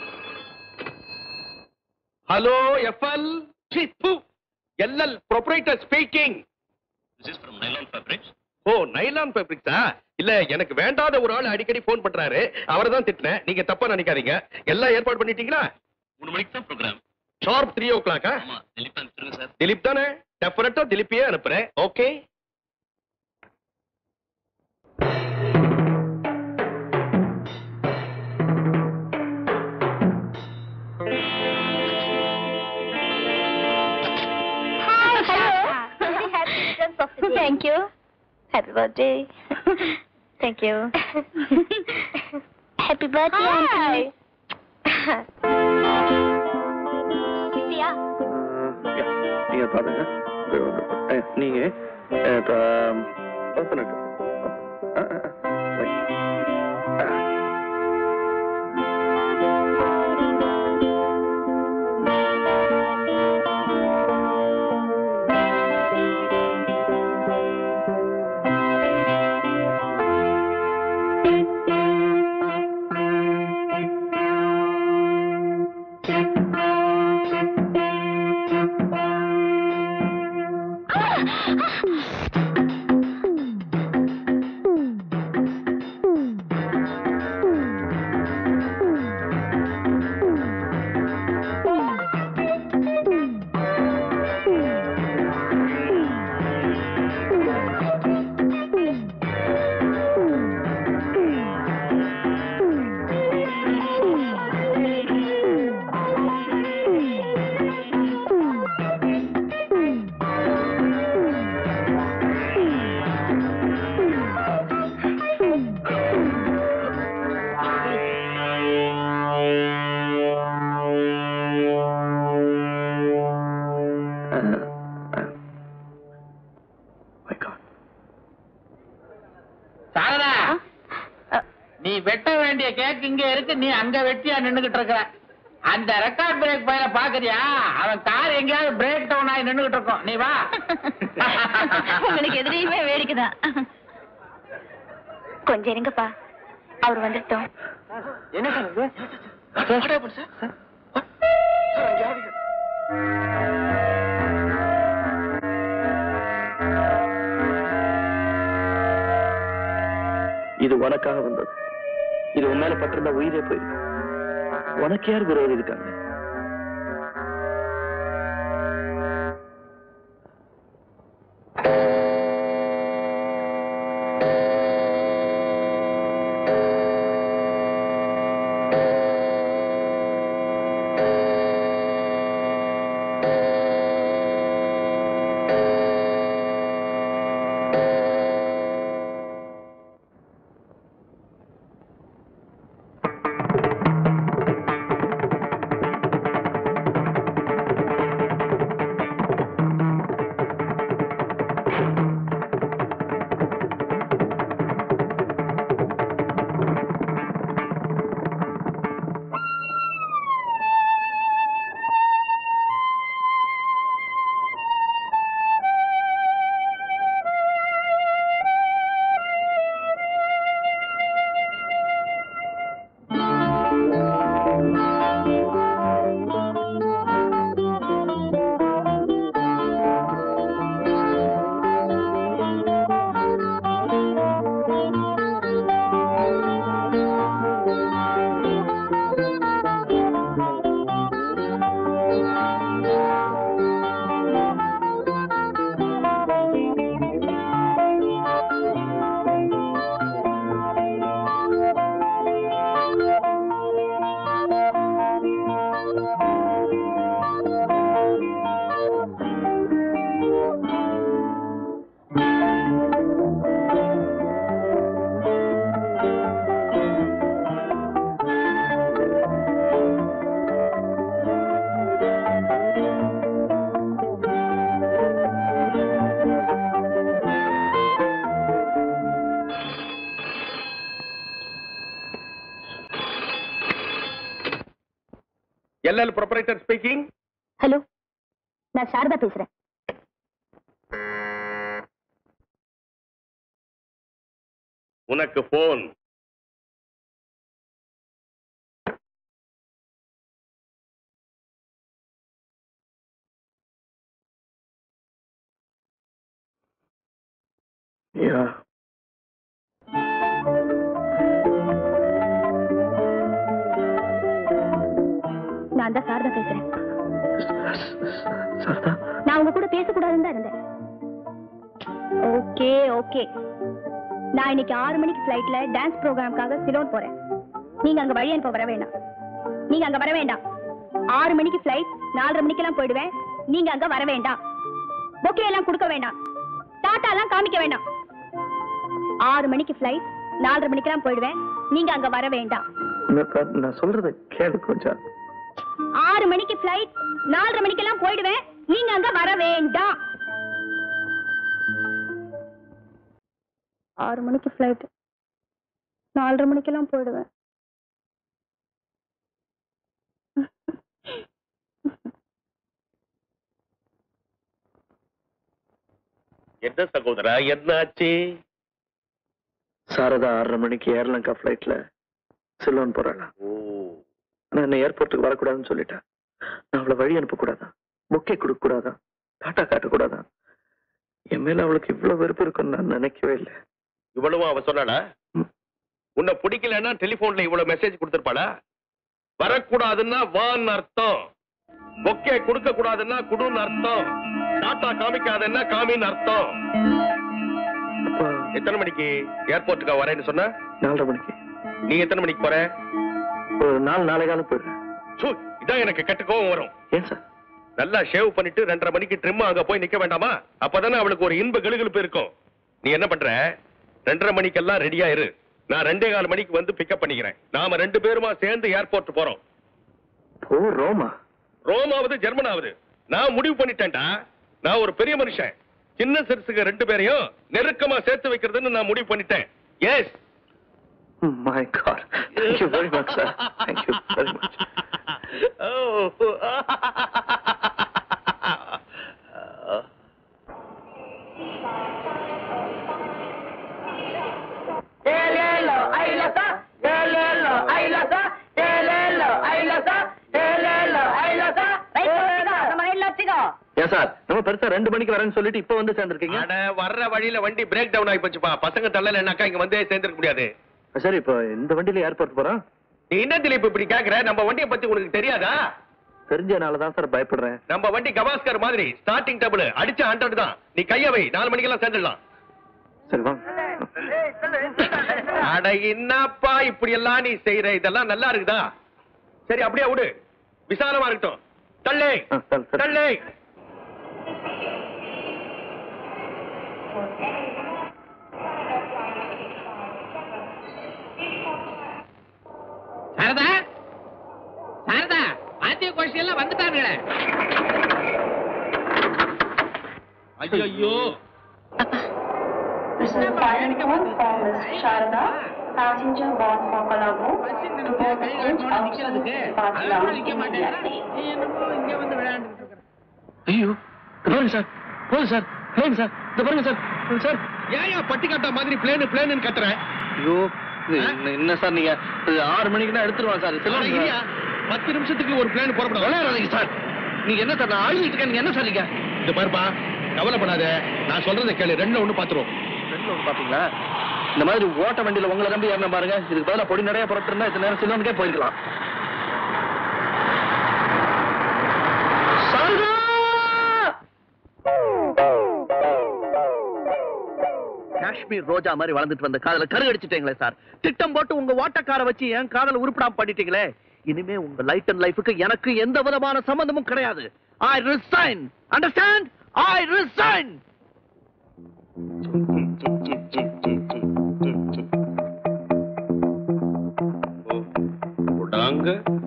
hello FL LL proprietor speaking This is from Nylon Fabrics. Oh nylon ஃபேப்ரிக்ஸா இல்ல எனக்கு வேண்டாத ஒரு ஆள் அடிக்கடி ஃபோன் பண்றாரு அவரை தான் திட்டினேன் நீங்க தப்பா நினைக்காதீங்க எல்லாம் ஏற்பாடு பண்ணிட்டீங்களா மூணு மணிக்கு தான் ப்ரோக்ராம் ஷார்ப் த்ரீ ஓ கிளாக்கா ஆமா திலீப் அனுப்பிச்சிருங்க சார் திலீப் தானே டெஃபினட்டா திலீப்பையே அனுப்புறேன் okay Hello. Very happy returns of the day. Thank you. Happy birthday. Thank you. happy birthday, Hi. Priya. Yeah, நீங்க பாருங்க இது வந்து, அஹ், நீங்க அஹ், இப்ப, open it. Ah, ah, ah, right. Ah. Ah, ah. My God. Saradha நீ வெட்ட வேண்டிய கேக் இங்க இருக்கு நீ அங்க வெட்டியா நின்னுகிட்டு இருக்கிற அந்த ரெக்கார்ட் பிரேக் பையல பாக்குறியா அவன் கார் எங்கேயாவது பிரேக் டவுன் ஆகி நின்னுகிட்டு இருக்கும் நீ வா உங்களுக்கு எதிரையுமே வேடிக்கைதான் கொஞ்சம் இருங்கப்பா அவர் வந்துட்டோம் என்ன சார் இது உனக்காக வந்தது இது உன் மேல பட்டிருந்தா உயிரே போயிருக்கு உனக்கு யார் விரோதி இருக்காங்க எல்எல் ப்ரொபரேட்டர் ஸ்பீக்கிங் ஹலோ நான் சாரதா பேசுறேன் உனக்கு போன் யா நான் தான் சாரதா பேசுறேன் சாரதா நான் உங்க கூட பேசக்கூடாதுன்னு தான் இருந்தேன் ஓகே ஓகே நான் இன்னைக்கு ஆறு மணிக்கு ஃபிளைட்ல டான்ஸ் ப்ரோக்ராம்காக சிலோன் போறேன் நீங்க அங்க வழி அனுப்ப வர வேண்டாம் நீங்க அங்க வர வேண்டாம் ஆறு மணிக்கு ஃபிளைட் நாலரை மணிக்கெல்லாம் போயிடுவேன் நீங்க அங்க வர வேண்டாம் பொக்கே எல்லாம் கொடுக்க வேண்டாம் டாட்டா எல்லாம் காமிக்க வேண்டாம் ஆறு மணிக்கு ஃபிளைட் நாலரை மணிக்கெல்லாம் போயிடுவேன் நீங்க அங்க வர வேண்டாம் நான் சொல்றத கேளு கொஞ்சம் ஆறு மணிக்கு ஃபிளைட் நாலரை மணிக்கெல்லாம் போயிடுவேன் நீங்க அங்க வர வேண்டாம் ஆறு மணிக்கு ஃபிளைட் நாலரை மணிக்கெல்லாம் போயிடுவேன் என்ன சகோதரா என்னாச்சு சாரதா ஆறரை மணிக்கு ஏர்லங்கா ஃபிளைட்ல சிலோன் போறாளா ஓ நான் என்ன ஏர்போர்ட்டுக்கு வரக்கூடாதுன்னு சொல்லிட்டேன் நான் அவளை வழி அனுப்பக்கூடாதான் புக்கே கொடுக்க கூடாதான் டாட்டா காட்டக்கூடாதான் என் மேல அவளுக்கு இவ்வளவு வெறுப்பு இருக்குன்னு நான் நினைக்கவே இல்லை இவ்வளவும் அவ சொன்னாளா உன்னை பிடிக்கலன்னா டெலிபோன்ல இவ்வளவு மெசேஜ் கொடுத்திருப்பாளா வரக்கூடாதுன்னா வான்னு அர்த்தம் பொக்கே கொடுக்க கூடாதுன்னா குடுன்னு அர்த்தம் டாட்டா காமிக்காதன்னா காமின்னு அர்த்தம் அப்பா எத்தனை மணிக்கு ஏர்போர்ட்டுக்கு வரேன்னு சொன்ன நாலரை மணிக்கு நீ எத்தனை மணிக்கு போற ஒரு நாலு நாளை காலம் போயிடுறேன் சு, இதான் எனக்கு கெட்ட கோவம் வரும் ஏன் சார் நல்லா ஷேவ் பண்ணிட்டு ரெண்டரை மணிக்கு ட்ரிம் அங்க போய் நிக்க வேண்டாமா அப்பதானே அவளுக்கு ஒரு இன்ப கிளுகிழுப்பு இருக்கும் நீ என்ன பண்ற ரெண்டரை மணிக்கெல்லாம் ரெடியா இரு நான் ரெண்டே கால் மணிக்கு வந்து பிக்கப் பண்ணிக்கிறேன் நாம ரெண்டு பேருமா சேர்ந்து ஏர்போர்ட் போறோம் ஓ ரோமா ரோமாவது ஜெர்மனாவது நான் முடிவு பண்ணிட்டேன்டா நான் ஒரு பெரிய மனுஷன் சின்ன சிறுசுங்க ரெண்டு பேரையும் நெருக்கமா சேர்த்து வைக்கிறதுன்னு நான் முடிவு பண்ணிட்டேன் yes my God thank you very much sir thank you very much Elelo, ailasa, elelo, ailasa, elelo, ailasa, elelo, ailasa. நம்ம ரைட்ல வச்சுக்கோ ஏன் சார் நம்ம பெருசா ரெண்டு மணிக்கு வரேன்னு சொல்லிட்டு இப்ப வந்து சேர்ந்திருக்கீங்க அட வர்ற வழியில வண்டி பிரேக் டவுன் ஆகி போச்சுப்பா பசங்க தள்ளலைன்னாக்கா இங்க வந்தே சேர்ந்துருக்க முடியாது சரி இப்போ இந்த வண்டியில ஏர்போர்ட் போறோம் நீ என்ன திலீப் இப்படி கேக்குற நம்ம வண்டியை பத்தி உனக்கு தெரியாதா தெரிஞ்சனால தான் சார் பயப்படுறேன் நம்ம வண்டி கவாஸ்கர் மாதிரி ஸ்டார்டிங் டபுள் அடிச்ச ஹண்ட்ரட் தான் நீ கைய வை நாலு மணிக்கெல்லாம் சேர்ந்துடலாம் சரி வாங்க அட என்னப்பா இப்படி எல்லாம் நீ செய்யற இதெல்லாம் நல்லா இருக்குதா சரி அப்படியே விடு விசாலமா இருக்கட்டும் தள்ளே ஆ, சரி, சரி. தள்ளே சாரதா சாரதா ஆத்திய கோஷ்டி எல்லாம் வந்துட்டாங்களே ஐயோ This is final call for Ms. Sharada, passenger bound for Colombo, to board the coach outside departure lounge immediately. இங்க வந்து விளையாண்டுட்டு இருக்கிறேன் ஐயோ இது பாருங்க சார் போதும் சார் பிளேன் சார் இது பாருங்க சார் சார் ஏன் பட்டிக்காட்டா மாதிரி பிளேனு பிளேனு கத்துற ஐயோ இது என்ன- என்ன சார் நீங்க இது ஆறு மணிக்கு தான் எடுத்துருவான் சார் அட சிலோன் இல்லையா? பத்து நிமிஷத்துக்கு ஒரு பிளேன் புறப்படும் விளையாடாதீங்க சார் நீங்க என்ன சார் நான் அழுகிட்டு இருக்கேன் நீங்க என்ன சார் நீங்க இந்த பாருப்பா கவலைப்படாத நான் சொல்றதை கேளு ரெண்டுல ஒண்ணு பாத்துருவோம் ரெண்டு ஒன்று பாத்தீங்களா இந்த மாதிரி ஓட்ட வண்டியில உங்களை நம்பி ஏறின பாருங்க இதுக்கு பதிலா பொடி நிறைய புறப்பட்டு இருந்தா இத்தனை நேரம் சிலோனுக்கே போயிருக்கலாம் சாரதா! காஷ்மீர் ரோஜா மாதிரி வளர்ந்துட்டு வந்த காதல கரு அடிச்சிட்டீங்களே சார் திட்டம் போட்டு உங்க ஓட்டக்கார வச்சு என் காதல உருப்படாம பண்ணிட்டீங்களே இனிமே உங்க லைட் அண்ட் லைஃபுக்கு எனக்கு எந்த விதமான சம்பந்தமும் கிடையாது I resign understand I resign விடாங்க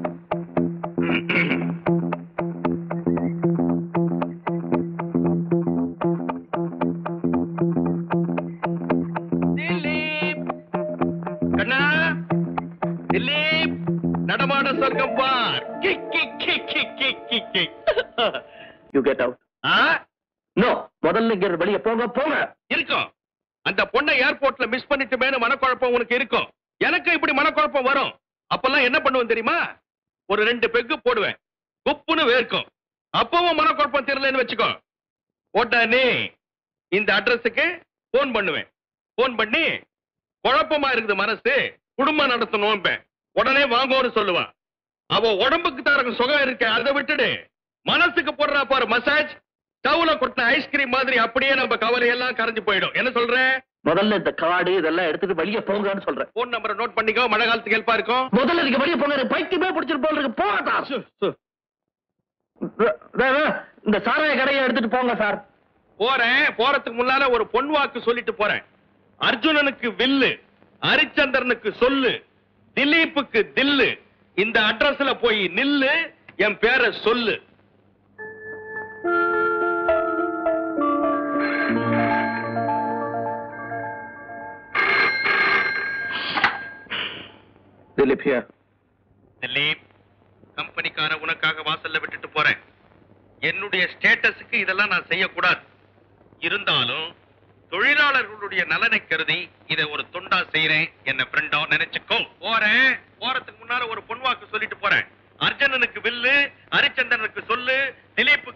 திலீப் கண்ணா திலீப் நடமாட சொர்க்கம் பார் kick kick kick kick kick kick kick you get out ah no முதல்ல இங்க வெளிய போங்க போங்க இருக்கும் அந்த பொண்ணை ஏர்போர்ட்ல மிஸ் பண்ணிட்டுமேனு மனக்குழப்பம் உனக்கு இருக்கும் எனக்கு இப்படி மனக்குழப்பம் வரும் அப்பெல்லாம் என்ன பண்ணுவேன் தெரியுமா ஒரு ரெண்டு பெக்கு போடுவேன் குப்புன்னு வேர்க்கும் அப்பவும் மனக்குழப்பம் தெரியலன்னு வச்சுக்கோ உடனே இந்த அட்ரஸுக்கு போன் பண்ணுவேன் போன் பண்ணி குழப்பமா இருக்குது மனசு குடும்பம் நடத்தணும் உடனே வாங்கோன்னு சொல்லுவான் அவ உடம்புக்கு தரக்கு சுகம் இருக்க அதை விட்டுடு மனசுக்கு போடுறா பாரு மசாஜ் ஸ்டவ்ல கொட்டின ஐஸ்கிரீம் மாதிரி அப்படியே நம்ம கவலையெல்லாம் கரைஞ்சு போயிடும் என்ன சொல்ற முதல்ல இந்த கார்டு இதெல்லாம் எடுத்துட்டு வெளிய போங்கன்னு சொல்றேன் போன் நம்பரை நோட் பண்ணிக்கோ மழை காலத்துக்கு ஹெல்ப்பா இருக்கும் முதல்ல நீங்க வெளிய போங்க எனக்கு பைத்தியமே பிடிச்சிட்டு போல இருக்கு போகட்டா இந்த சாராய கடையை எடுத்துட்டு போங்க சார் போறேன் போறதுக்கு முன்னால ஒரு பொன் வாக்கு சொல்லிட்டு போறேன் அர்ஜுனனுக்கு வில்லு ஹரிச்சந்திரனுக்கு சொல்லு திலீப்புக்கு தில்லு இந்த அட்ரஸ்ல போய் நில்லு என் பேரை சொல்லு திலீப் ஹியர் திலீப் கம்பெனிக்கார உனக்காக வாசல்ல விட்டுட்டு போறேன் என்னுடைய ஸ்டேட்டஸுக்கு இதெல்லாம் நான் செய்யக்கூடாது இருந்தாலும் தொழிலாளர்களுடைய நலனை கருதி இதை ஒரு தொண்டா செய்யறேன் என்ன ஃப்ரெண்டா நினைச்சுக்கோ போறேன் போறதுக்கு முன்னால ஒரு பொன்வாக்கு சொல்லிட்டு போறேன் அர்ஜுனனுக்கு வில்லு ஹரிச்சந்திரனுக்கு சொல்லு திலீப்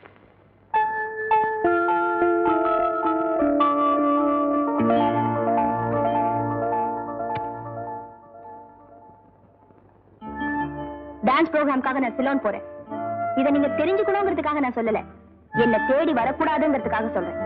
டான்ஸ் ப்ரோக்ராம்காக நான் சிலோன் போறேன் இதை நீங்க தெரிஞ்சுக்கணுங்கிறதுக்காக நான் சொல்லல என்ன தேடி வரக்கூடாதுங்கிறதுக்காக சொல்றேன்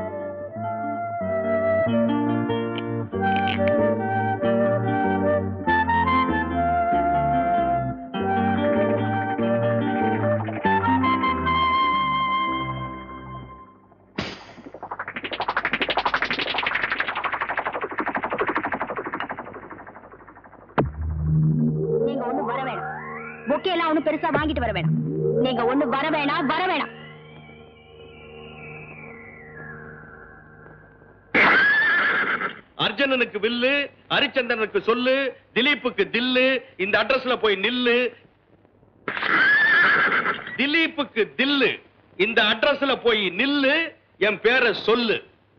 நீங்க ஒண்ணு வர வேணாம் பொக்கே எல்லாம் ஒண்ணு பெருசா வாங்கிட்டு வர வேணாம் நீங்க ஒண்ணு வர வேணாம் வர வேணாம் அர்ஜுனனுக்கு வில்லு ஹரிச்சந்திரனுக்கு சொல்லு திலீப்புக்கு தில்லு இந்த அட்ரஸ்ல போய் நில்லு திலீப்புக்கு தில்லு இந்த அட்ரஸ்ல போய் நில்லு என் பேரை சொல்லு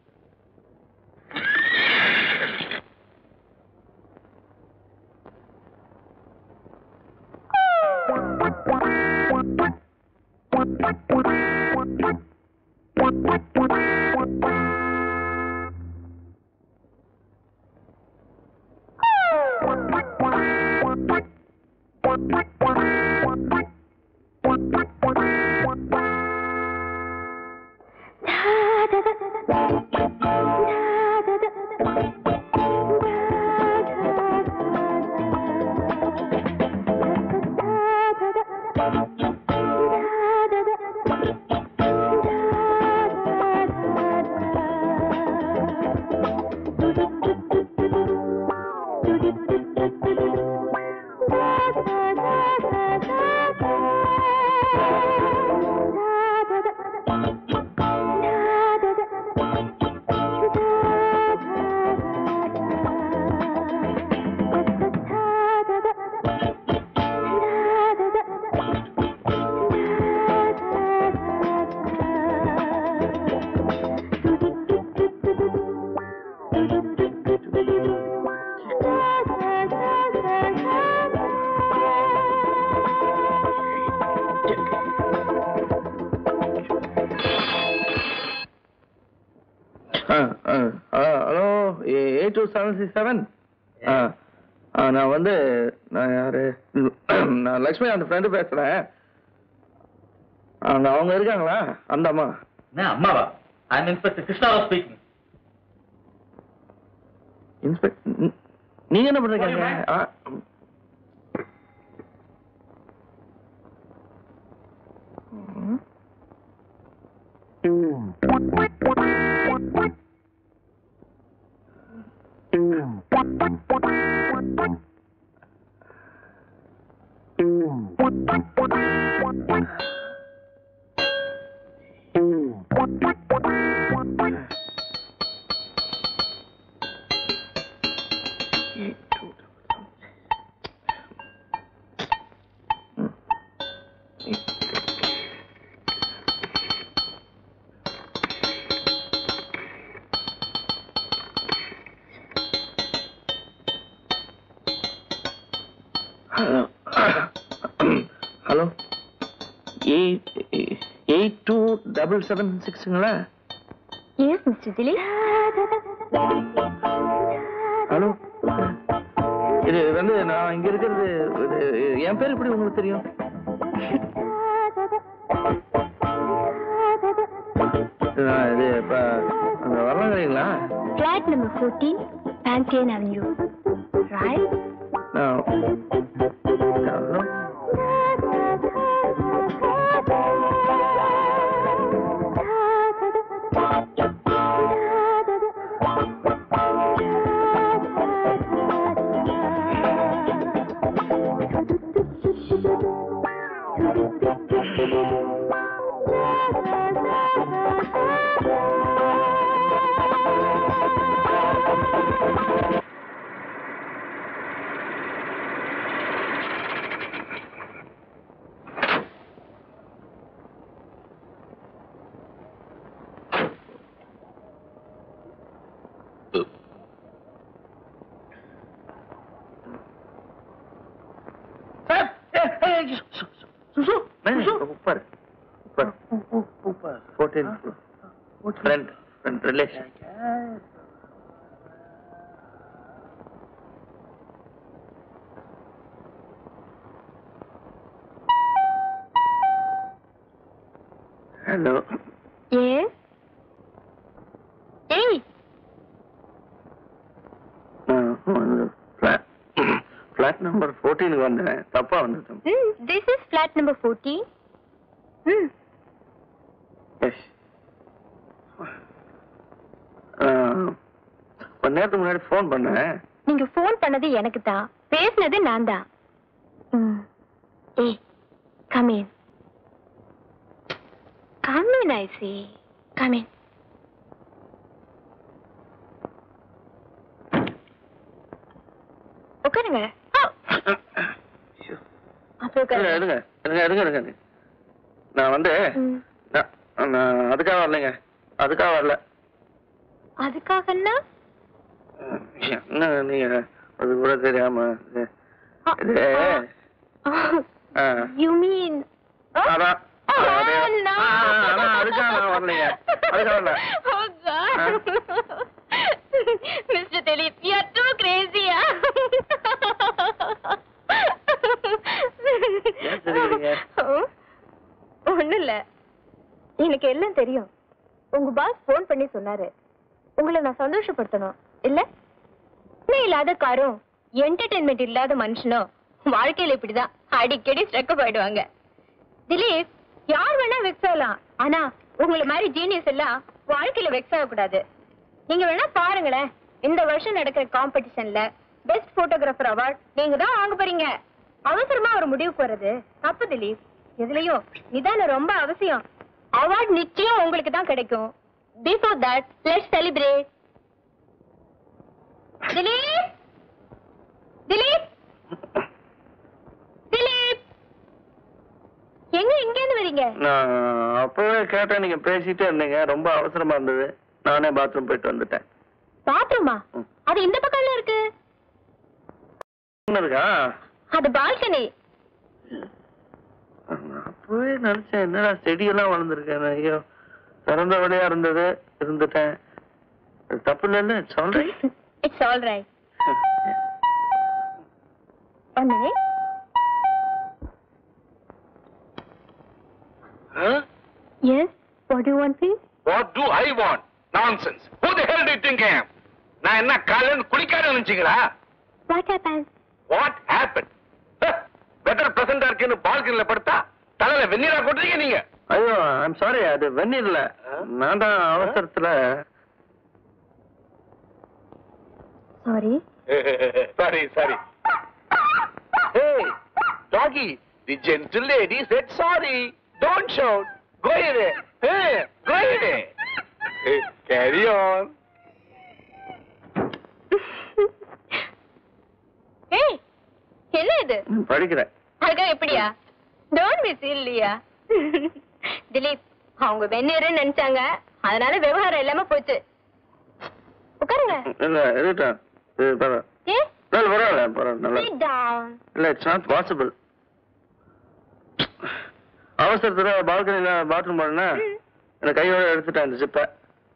hello eight two seven six seven நான் வந்து நான் யாரு நான் லக்ஷ்மி அந்த ஃப்ரெண்டு பேசுறேன் அங்க அவங்க இருக்காங்களா அந்த அம்மா அம்மாவா ஐ இன்ஸ்பெக்டர் கிருஷ்ணாவா ஸ்பீக்கிங் இன்ஸ்பெக்டர் நீங்க என்ன பண்றீங்க ah, hello eight eight two double seven சிக்ஸுங்களா எஸ் மிஸ்டர் திலீப் ஹலோ இது வந்து நான் இங்க இருக்கிறது இது, என் பேர் எப்படி உங்களுக்கு தெரியும் நான் இது இப்ப அங்க வரலாங்கிறீங்களா flat number fourteen Pandian avenue right நான் ஹலோ உட்காரு உட்காரு fourteen friend friend relation hello yes ஏய் ஃபிளாட் நம்பர் ஃபோர்டீனுக்கு வந்தேன் தப்பா வந்துட்டேன் this is flat number fourteen hmm yes கொஞ்ச நேரத்துக்கு முன்னாடி ஃபோன் பண்ணேன் நீங்க ஃபோன் பண்ணது எனக்கு தான் பேசினது நான் தான் ம் ஏய் come in come in I say come in உட்காருங்க அப்புறம் எடுங்க உட்காருங்க எடுங்க எடுங்க எடுங்க எடுங்க நான் வந்து ம். நான் நான் அதுக்காக வரலைங்க அதுக்காக வரல அதுக்காகன்னா என்ன நீங்க அது கூட தெரியாம இது- இது ஆ. யூ மீன் அதான் அதே- ஆ, அதான் அதுக்காக நான் வரலைங்க அதுக்காக வரல mister Dilip you are too கிரேசியா ஏன் சிரிக்கிறீங்க? ஒண்ணு இல்ல எனக்கு எல்லாம் தெரியும் உங்க பாஸ் போன் பண்ணி சொன்னாரு உங்களை நான் சந்தோஷப்படுத்தணும் இல்ல என்ன இல்லாத காரும் என்டர்டைன்மெண்ட் இல்லாத மனுஷனும் வாழ்க்கையில இப்படிதான் அடிக்கடி ஸ்ட்ரக் ஆயிடுவாங்க திலீப் யார் வேணா வெக்ஸ் ஆகலாம் ஆனா உங்களை மாதிரி ஜீனியஸ் எல்லாம் வாழ்க்கையில வெக்ஸ் ஆகக்கூடாது நீங்க வேணா பாருங்களேன் இந்த வருஷம் நடக்கிற காம்படிஷன்ல பெஸ்ட் போட்டோகிராஃபர் அவார்ட் நீங்க தான் வாங்க போறீங்க அவசரமா ஒரு முடிவுக்கு வர்றது தப்பு திலீப் இதுலயும் நிதானம் ரொம்ப அவசியம் அவார்ட் நிச்சயம் உங்களுக்கு தான் கிடைக்கும் before that let's celebrate Dilip Dilip Dilip எங்க இங்க இருந்து வரீங்க நான் அப்பவே கேட்டேன் நீங்க பேசிட்டே இருந்தீங்க ரொம்ப அவசரமா இருந்தது நானே பாத்ரூம் போயிட்டு வந்துட்டேன் பாத்ரூமா அது இந்த பக்கம்ல இருக்கு என்ன இருக்கா அது பால்கனி நான் அப்பவே நினைச்சேன் என்னடா செடியெல்லாம் வளர்ந்துருக்கேன் ஐயோ திறந்த வழியா இருந்தது இருந்துட்டேன் அது தப்பு இல்லைல்ல சொல்றேன் it's all right one minute yes what you want please What do I want? Nonsense. Who the hell do you think I am? நான் என்ன காலையில குளிக்காத நினைச்சீங்களா what happen what happen weather பிரசண்டா இருக்குன்னு பால்கனில படுத்தா தலையில வெந்நீரா கொட்டுறீங்க நீங்க ஐயோ ஐம் சாரி அது வெந்நீர்ல நான் தான் அவசரத்துல sorry sorry sorry Hey, doggy, the gentle lady said sorry. Don't shout. Go away. Hey, go away. Hey, carry on. ஏய் என்ன இது படிக்கிறேன் அழகா எப்படியா டோன்ட் மிஸ் இல்லையா திலீப் அவங்க வெந்நீர்னு நினைச்சாங்க அதனால விவகாரம் இல்லாம போச்சு உட்காருங்க இல்ல இருக்கட்டும் இது பரவா- ஏ இல்ல பரவாயில்ல பரவாயில்ல நல்லா Sit down. இல்ல இட்ஸ் நாட் பாசிபிள் அவசரத்துல பால்கனில பாத்ரூம் பண்ணா எனக்கு கையோட எடுத்துட்டேன் இந்த ஜிப்பை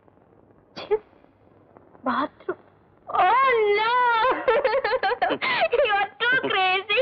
Bathroom. Oh no! you are too crazy.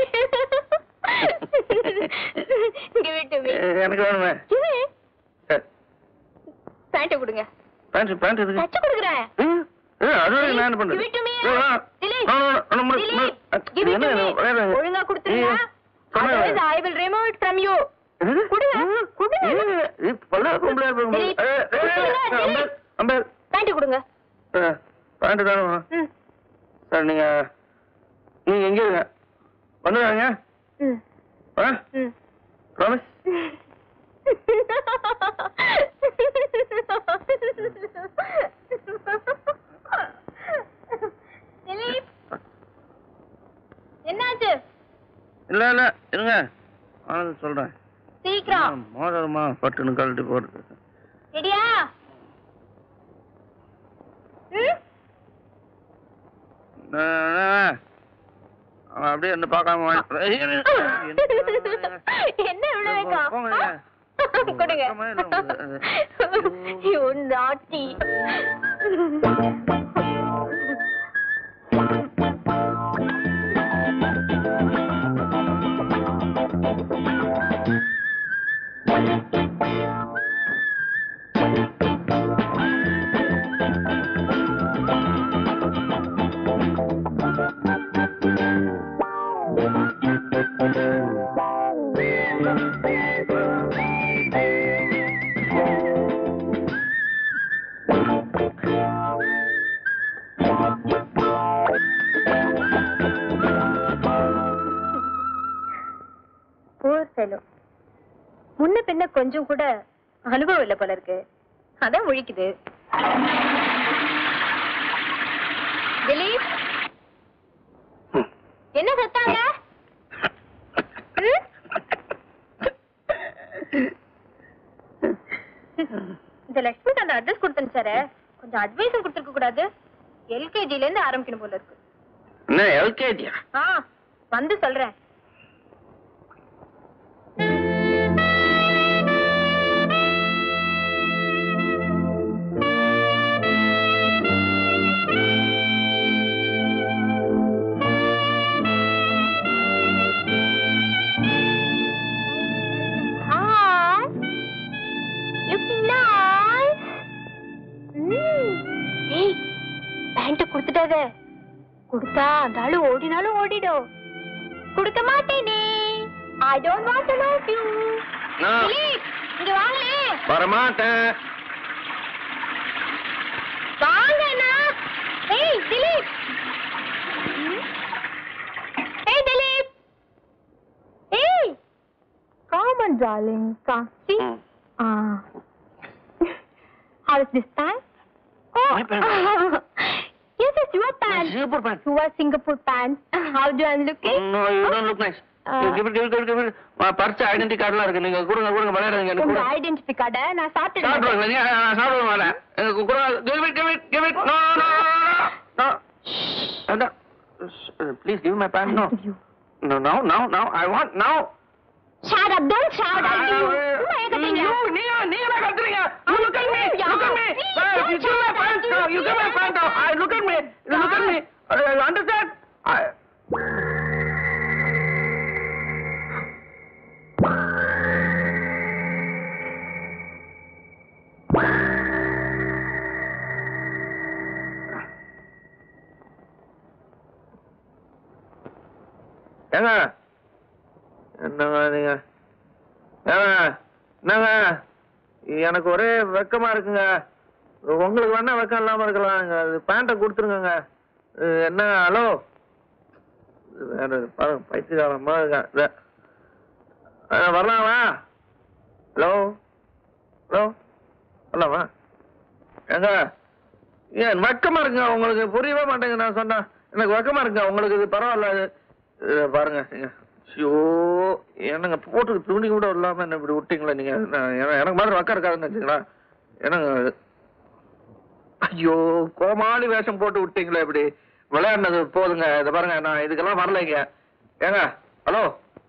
Give it to me. எனக்கு வேணுமே Give it. பேண்ட் கொடுங்க பேண்ட் பேண்ட் இருக்கு தச்சு கொடுக்குறேன் ம், ஏ, அது வரைக்கும் நான் என்ன பண்றது Give it to me. ஏ, வேணாம். Dilip. வேணாம், வேணாம், வேணாம், வேணாம், Dilip, வேணாம். give it என்ன, to me. வேணாம், வேணாம். ஒழுங்கா கொடுத்துருங்க. ஏ, சொன்னேன். Otherwise I will remove it from you. என்னது? கொடுங்க, கொடுங்க. ஏ, இது பல்லா பொம்பளையா இருப்பாங்க. Dilip, ஏ, ஏ, கொடுங்க, ஏ, Dilip. அம்பேர், அம்பேர். பேண்ட் கொடுங்க ஏ, பேண்ட் தானே வேணும். ம் சார் நீங்க நீங்க எங்க இருங்க வந்துடுறாங்க ம் ஆ ம் ப்ராமிஸ் திலீப் என்னாச்சு இல்ல இல்ல இருங்க ஆனது சொல்றேன் சீக்கிரம் மோதிரமா பட்டுன்னு கழட்டி போடுறது ரெடியா ம் நான் அவன் அப்படியே என்ன பார்க்காம வாங்கி- ஏய், ஏய், ஏய், என்ன இவ்வளவு வேகம் போங்க. கொடுங்க வெக்கமே இல்ல உங்களுக்கு. You naughty. Poor fellow. முன்ன பின்ன கொஞ்சம் கூட அனுபவம் இல்ல போல இருக்கு அதான் முழிக்குது திலீப் என்ன சத்தாங்க ம்? இந்த லட்சுமிக்கு அந்த அட்ரஸ் கொடுத்தனுச்சாரு கொஞ்சம் அட்வைஸும் கொடுத்துருக்க கூடாது எல்கேஜில இருந்து ஆரம்பிக்கணும் போல இருக்கு என்ன எல்கேஜியா ஆ வந்து சொல்றேன் Hi. Looking nice. ம். ஏய் பேண்ட் கொடுத்துட்டாத கொடுத்தா அந்த ஆளு ஓடினாலும் ஓடிடும் கொடுக்க மாட்டேனே I don't want to love you நான் திலீப் இங்க வாங்களே வரமாட்டேன் வாங்கண்ணா ஏய் திலீப் ஏய் திலீப் ஏய் come on darling come see ம். ah how is this pant oh My pant. yes it's your pant Super pant. you wear Singapore pants how do I looking No, you don't look nice. Ah. Give it, give it, give it, give it. ஆ, purse identity கார்டுலாம் இருக்கு நீங்க கொடுங்க கொடுங்க விளையாடுங்க எனக்கு உங்க கொடுங்க ஐடென்டிட்டி கார்டை நான் சாப்பிட்டு சாப்பிடுவாங்க நீங்க நான் சாப்பிடுவேன் வரேன் எனக்கு கொடுங்க give it, give it, give it. No, no, no, no. No. Please give my pants. No. No, now, now, now. I want now. Shut up, don't shout at you. சும்மா ஏன் கத்துறீங்க? You, நீங்க, நீங்க தான் கத்துறீங்க. You look at me, Yeah. look at me. Please, Uh, don't you give my shout at pants you. now. You give my pants now. I look at me. You look at me. Uh, you understand? I... ஏங்க என்னங்க நீங்க ஏங்க என்னங்க எனக்கு ஒரே வெக்கமா இருக்குங்க உங்களுக்கு வேணா வெக்கம் இல்லாம இருக்கலாம்ங்க அது பேண்ட்டை கொடுத்துருங்க என்ன ஹலோ வேற பாருங்க பைத்தியக்காரமா இருக்கேன் இத. ஆ, வரலாமா ஹலோ ஹலோ வரலாமா ஏங்க ஏன் வெக்கமா இருக்குங்க உங்களுக்கு புரியவே மாட்டேங்க நான் சொன்னா எனக்கு வெக்கமா இருக்குங்க உங்களுக்கு இது பரவாயில்ல இது இது பாருங்க நீங்க ஐயோ என்னங்க போட்டு துணி கூட இல்லாம என்ன இப்படி விட்டீங்களா நீங்க நான் என- எனக்கு மாதிரி வெக்கம் இருக்காதுன்னு வச்சுங்களா என்னங்க இது? ஐயோ கோமாளி வேஷம் போட்டு விட்டீங்களா இப்படி விளையாடினது போதுங்க இதை பாருங்க நான் இதுக்கெல்லாம் வரலைங்க ஏங்க hello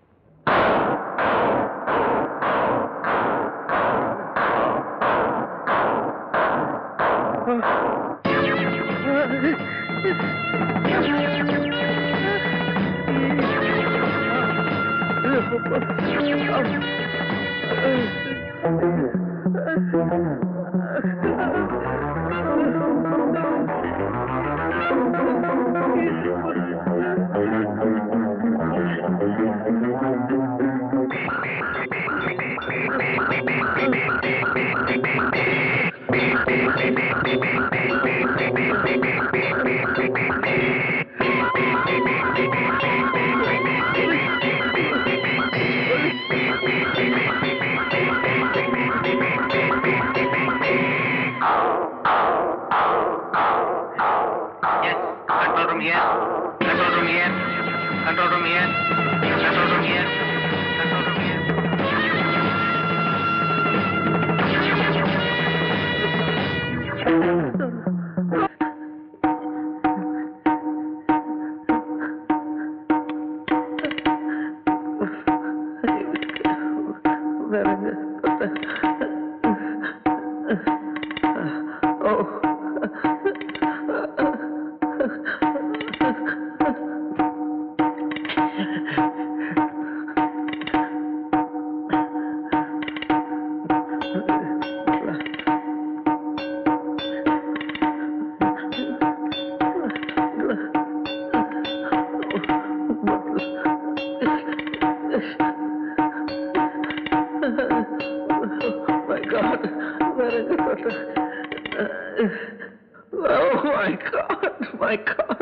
Control room here. Control room here. Control room here. Control room here. Control room here. my God. Very good. Oh my God, my God.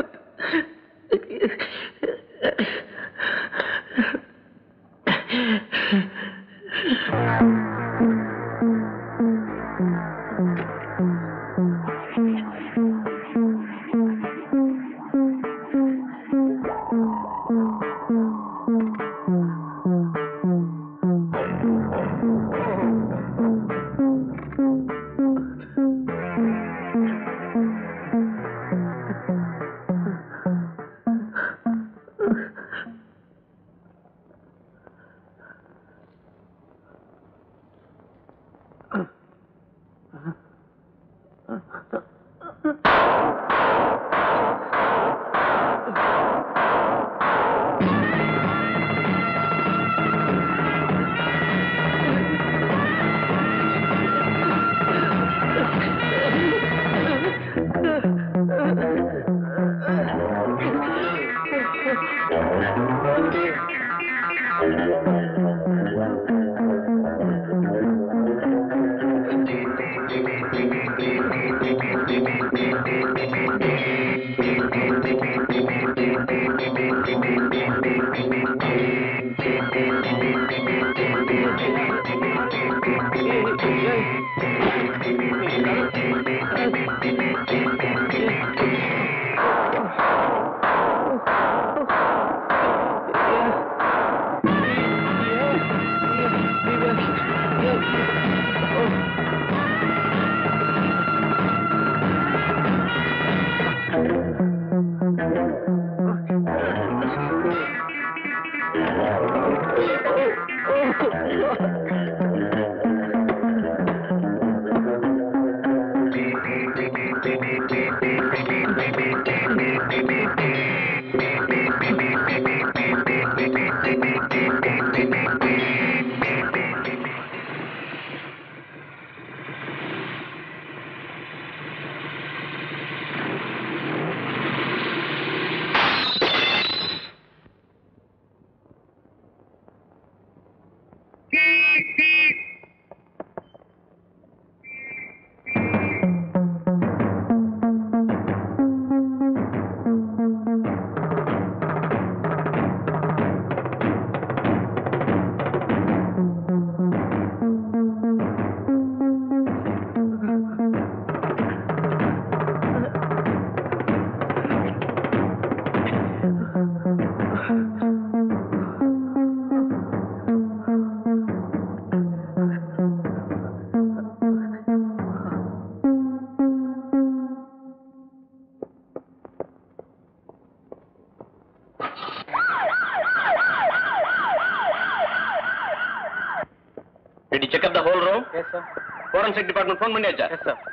Yes sir forensic department phone பண்ணியாச்சா yes sir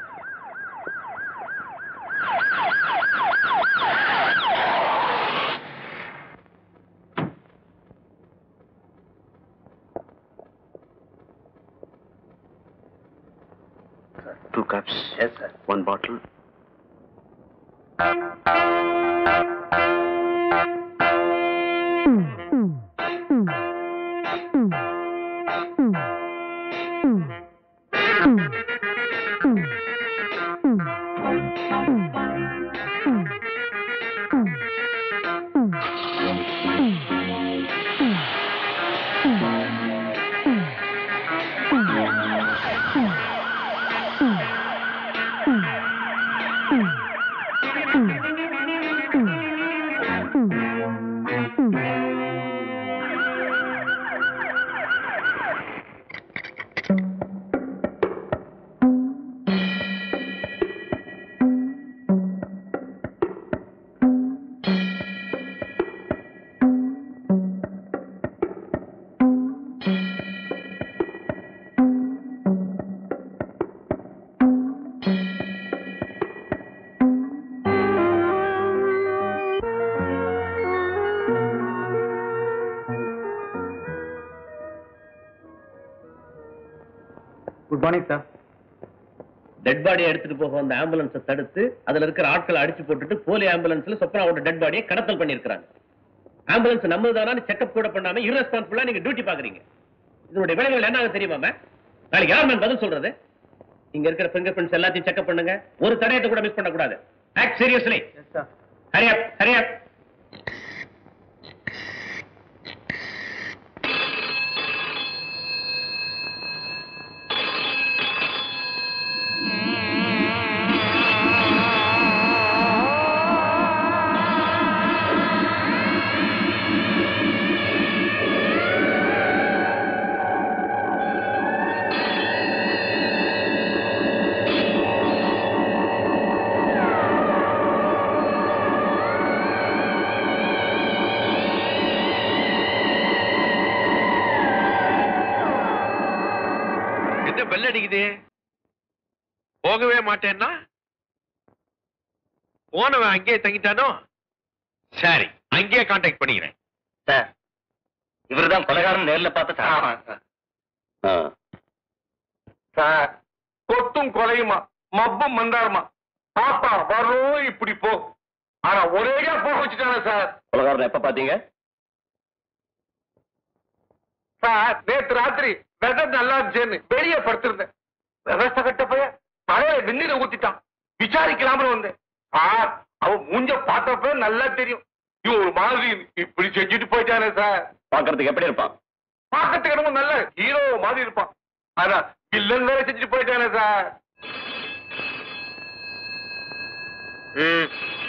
Two cups. Yes, sir. One bottle. Good morning sir dead பாடியை எடுத்துட்டு போக வந்த ஆம்புலன்ஸை தடுத்து அதுல இருக்கிற ஆட்களை அடிச்சு போட்டுட்டு போலி ஆம்புலன்ஸ்ல சொப்னாவோட டெட் பாடியை கடத்தல் பண்ணிருக்காங்க ஆம்புலன்ஸ் நம்மதானு செக்அப் கூட பண்ணாம irresponsible-ஆ நீங்க டியூட்டி பாக்குறீங்க இதனுடைய விளைவுகள் என்ன ஆகும் தெரியுமா ma'am? நாளைக்கு யார் மேம் பதில் சொல்றது இங்க இருக்கிற பிங்கர் பிரிண்ட்ஸ் எல்லாத்தையும் செக்அப் பண்ணுங்க ஒரு தடயத்தை கூட மிஸ் பண்ணக்கூடாது act seriously yes sir hurry up hurry up என்ன bell அடிக்குது போகவே மாட்டேன்னா போனவன் அங்கேயே தங்கிட்டானோ சரி அங்கேயே கான்டாக்ட் பண்ணிக்கிறேன் சார் இவர்தான் கொலைகாரன் நேர்ல பார்த்துட்டா சார் கொத்தும் கொலையுமா மப்பும் மந்தாருமா பாப்பா வரும் இப்படி போ ஆனா ஒரேடியா போக வச்சுட்டானே சார் கொலைகாரன் எப்ப பாத்தீங்க சார் நேத்து ராத்திரி வெதர் நல்லா இருந்துச்சுன்னு வெளியே படுத்திருந்தேன் விவசாய கட்ட போய் தலையில வெந்நீரை ஊத்திட்டான் விசாரிக்கலாம்னு வந்தேன் சார் அவன் மூஞ்ச பார்த்தப்ப நல்லா தெரியும் இவன் ஒரு மாதிரி இப்படி செஞ்சுட்டு போயிட்டானே சார் பாக்குறதுக்கு எப்படி இருப்பான் பார்க்கறதுக்கு என்னமோ நல்ல ஹீரோ மாதிரி இருப்பான் ஆனா வில்லன் வேற செஞ்சுட்டு போயிட்டானே சார் ம்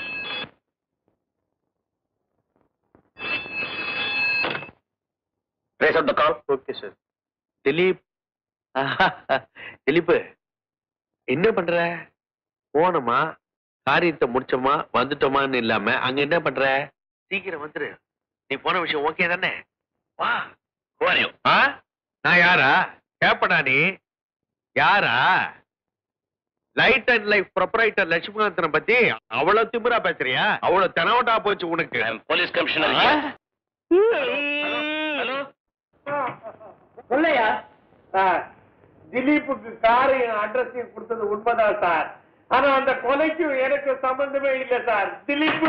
trace out the call okay sir Dilip Dilip என்ன பண்ற போனோமா காரியத்தை முடிச்சோமா வந்துட்டோமான்னு இல்லாம அங்க என்ன பண்ற சீக்கிரம் வந்துரு நீ போன விஷயம் ஓகே தானே வா போறியோ ஆ நான் யாரா கேப்படா நீ யாரா லைட் அண்ட் லைஃப் ப்ரொப்ரைட்டர் லட்சுமிகாந்தனை பத்தி அவ்வளவு திமிரா பேசுறியா அவ்வளவு தெனவட்டா போச்சு உனக்கு போலீஸ் கமிஷனர் ஹலோ சொல்லையா சார் திலீப்புக்கு காரையும் அட்ரஸையும் கொடுத்தது உண்மைதான் சார் ஆனா அந்த கொலைக்கும் எனக்கு சம்பந்தமே இல்லை சார் திலீப்பு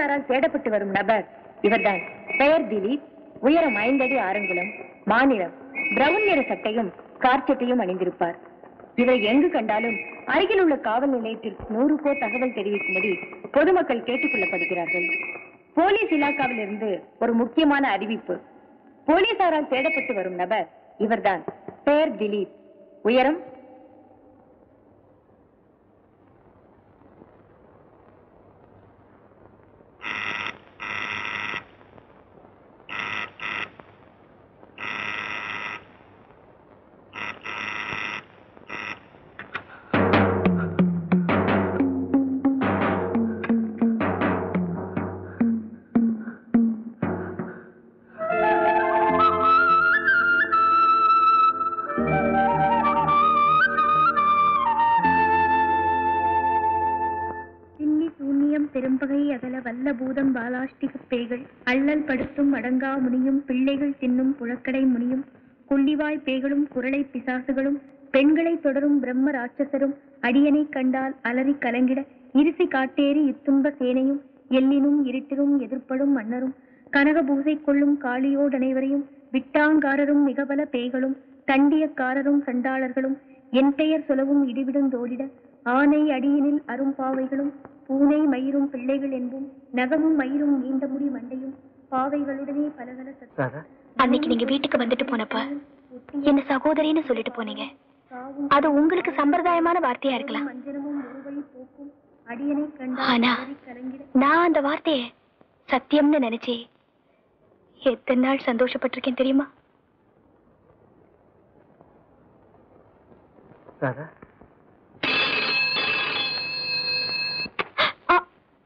போலீசாரால் தேடப்பட்டு வரும் நபர் இவர்தான் பெயர் திலீப் உயரம் ஐந்தடி ஆரங்குளம் மாநிலம் பிரவுன் நிற சட்டையும் கார்ச்சட்டையும் அணிந்திருப்பார் இவரை எங்கு கண்டாலும் அருகில் உள்ள காவல் நிலையத்தில் நூறுக்கோ தகவல் தெரிவிக்கும்படி பொதுமக்கள் கேட்டுக் கொள்ளப்படுகிறார்கள் போலீஸ் இலாக்காவில் இருந்து ஒரு முக்கியமான அறிவிப்பு போலீசாரால் தேடப்பட்டு வரும் நபர் இவர்தான் பெயர் திலீப் உயரம் சின்னி சூன்யம் பெரும்பகை அகல வல்ல பூதம் பாலாஷ்டிகப் பேய்கள் அள்ளல் படுத்தும் அடங்கா முனியும் பிள்ளைகள் தின்னும் புழக்கடை முனியும் கொள்ளிவாய் பேய்களும் குரலை பிசாசுகளும் பெண்களை தொடரும் பிரம்ம ராட்சசரும் அடியனை கண்டால் அலறி கலங்கிட இருசி காட்டேறி இத்துன்ப சேனையும் எல்லினும் இருட்டிலும் எதிர்ப்படும் மன்னரும் கனக பூசை கொள்ளும் காளியோடனைவரையும் விட்டாங்காரரும் மிகபல பேய்களும் தண்டியக்காரரும் சண்டாளர்களும் என் பெயர் சொலவும் இடிவிடுந்தோடிட ஆனை அடியினில் அரும்பாவைகளும் பூனை மயிரும் பிள்ளைகள் என்பும் நகமும் மயிரும் நீண்ட முடி மண்டையும் பாவைகளுடனே பலகல சத்தம் அன்னைக்கு நீங்க வீட்டுக்கு வந்துட்டு போனப்ப என்ன சகோதரின்னு சொல்லிட்டு போனீங்க அது உங்களுக்கு சம்பிரதாயமான வார்த்தையா இருக்கலாம் மஞ்சனமும் ஒரு வழி போக்கும் அடியனை கண்டால் ஆனா அலறி கலங்கிட நான் அந்த வார்த்தைய சத்தியம்னு நினைச்சே எத்தனை நாள் சந்தோஷப்பட்டிருக்கேன் தெரியுமா ஆ.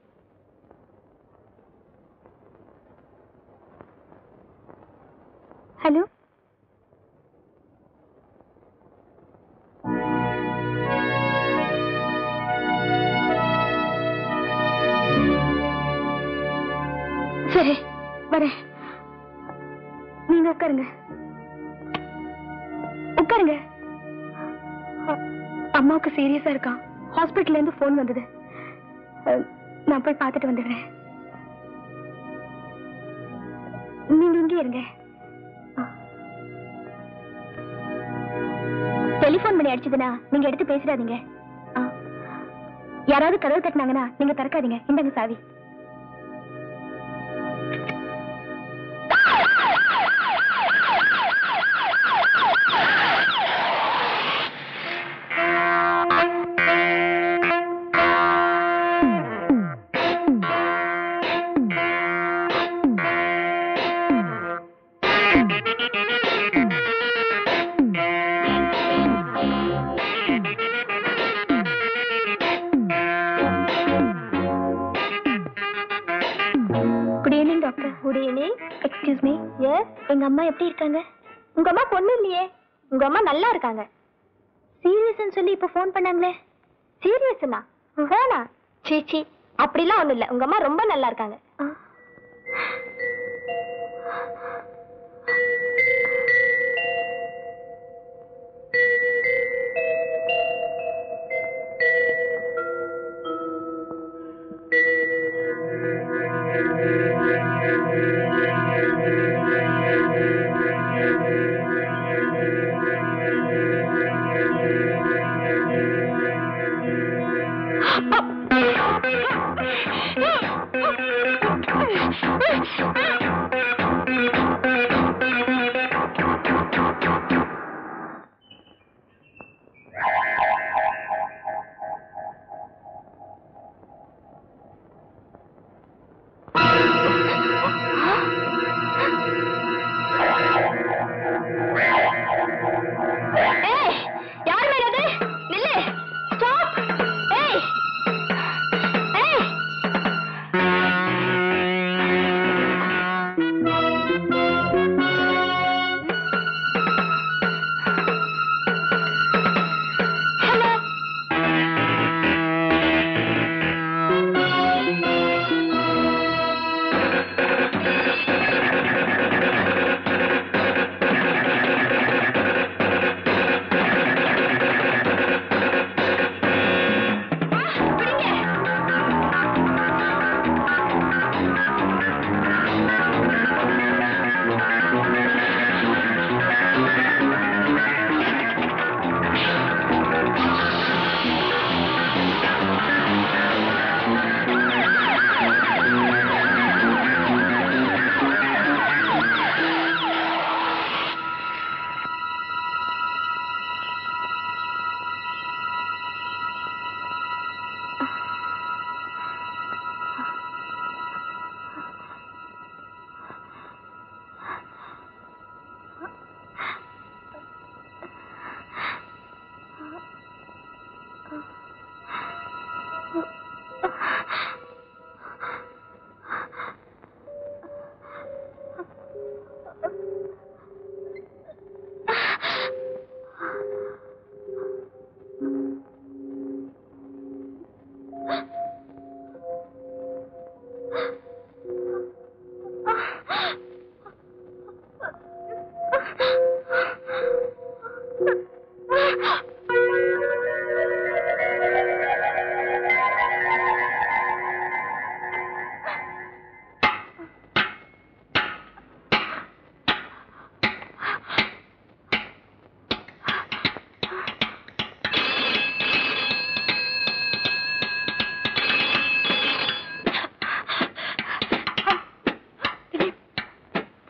ஹலோ சரி வரேன் நீங்க உட்காருங்க உட்காருங்க அ- அம்மாவுக்கு சீரியஸா இருக்கான் ஹாஸ்பிட்டல்ல இருந்து போன் வந்தது அ, நான் போய் பார்த்துட்டு வந்துடுறேன் நீங்க இங்கே இருங்க டெலிபோன் பண்ணி அடிச்சதுன்னா நீங்க எடுத்து பேசிடாதீங்க ஆ. யாராவது கதவு தட்டினாங்கன்னா நீங்க திறக்காதீங்க இந்தாங்க சாவி good evening doctor good evening excuse me yes எங்க அம்மா எப்படி இருக்காங்க உங்க அம்மா பொண்ணு இல்லையே உங்க அம்மா நல்லா இருக்காங்க சீரியஸ்னு சொல்லி இப்போ ஃபோன் பண்ணாங்களே சீரியஸ்னா போனா சீ சீ அப்படிலாம் ஒண்ணும் இல்ல உங்க அம்மா ரொம்ப நல்லா இருக்காங்க ஏய் யார் மேல அது நில்லு ஸ்டாப் ஏய் ஏய்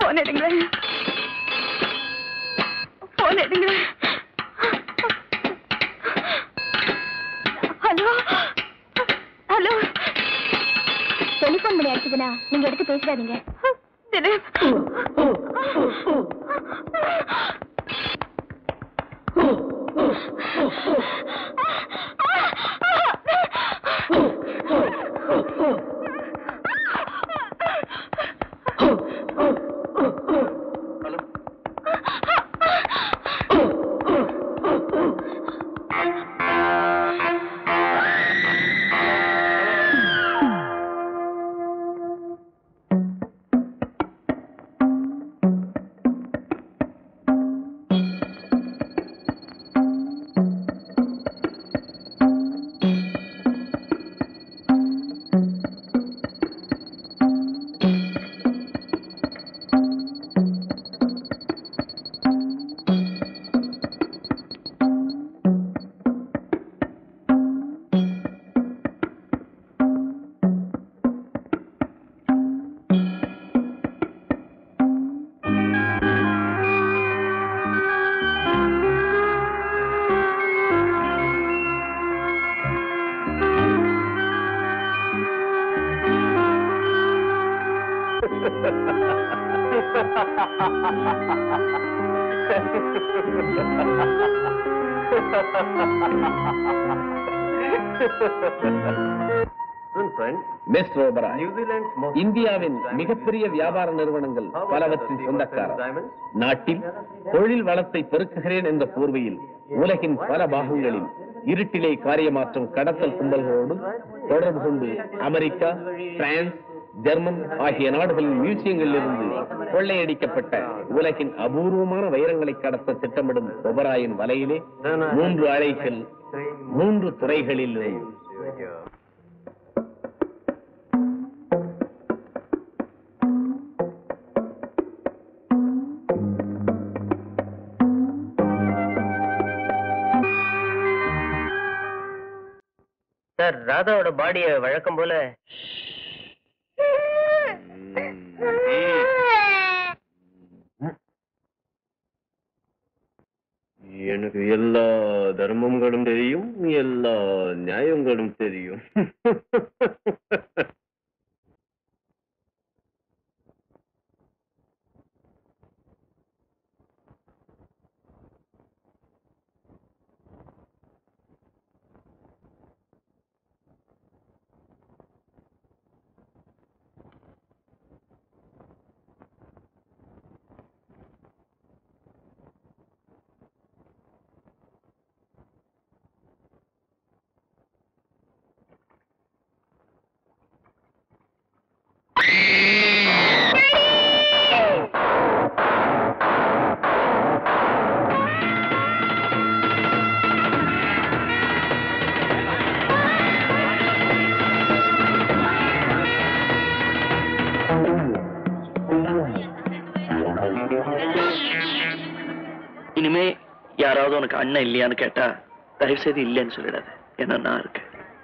போன் எடுங்களேன் போன் எடுங்களேன் ஹலோ ஹலோ டெலிபோன் பண்ணி அடிச்சதுன்னா நீங்க எடுத்து பேசாதீங்க திலீப் மிஸ்டர் ஓபராய் இந்தியாவின் மிகப்பெரிய வியாபார நிறுவனங்கள் பலவற்றின் சொந்தக்காரர் நாட்டில் தொழில் வளத்தை பெருக்குகிறேன் என்ற போர்வையில் உலகின் பல பாகங்களில் இருட்டிலே காரியமாற்றும் கடத்தல் கும்பல்களோடு தொடர்பு கொண்டு அமெரிக்கா பிரான்ஸ் ஜெர்மன் ஆகிய நாடுகளின் மியூசியங்களில் இருந்து கொள்ளையடிக்கப்பட்ட உலகின் அபூர்வமான வைரங்களை கடத்த திட்டமிடும் ஒபராயின் வலையிலே மூன்று அலைகள் மூன்று துறைகளில் சார் ராதாவோட பாடிய வழக்கம் போல எனக்கு எல்லா தர்மங்களும் தெரியும் எல்லா நியாயங்களும் தெரியும் இனிமே யாராவது உனக்கு அண்ணன் இல்லையான்னு கேட்டா தயவு செய்து இல்லைன்னு சொல்லிடாத ஏன்னா நான் இருக்கேன்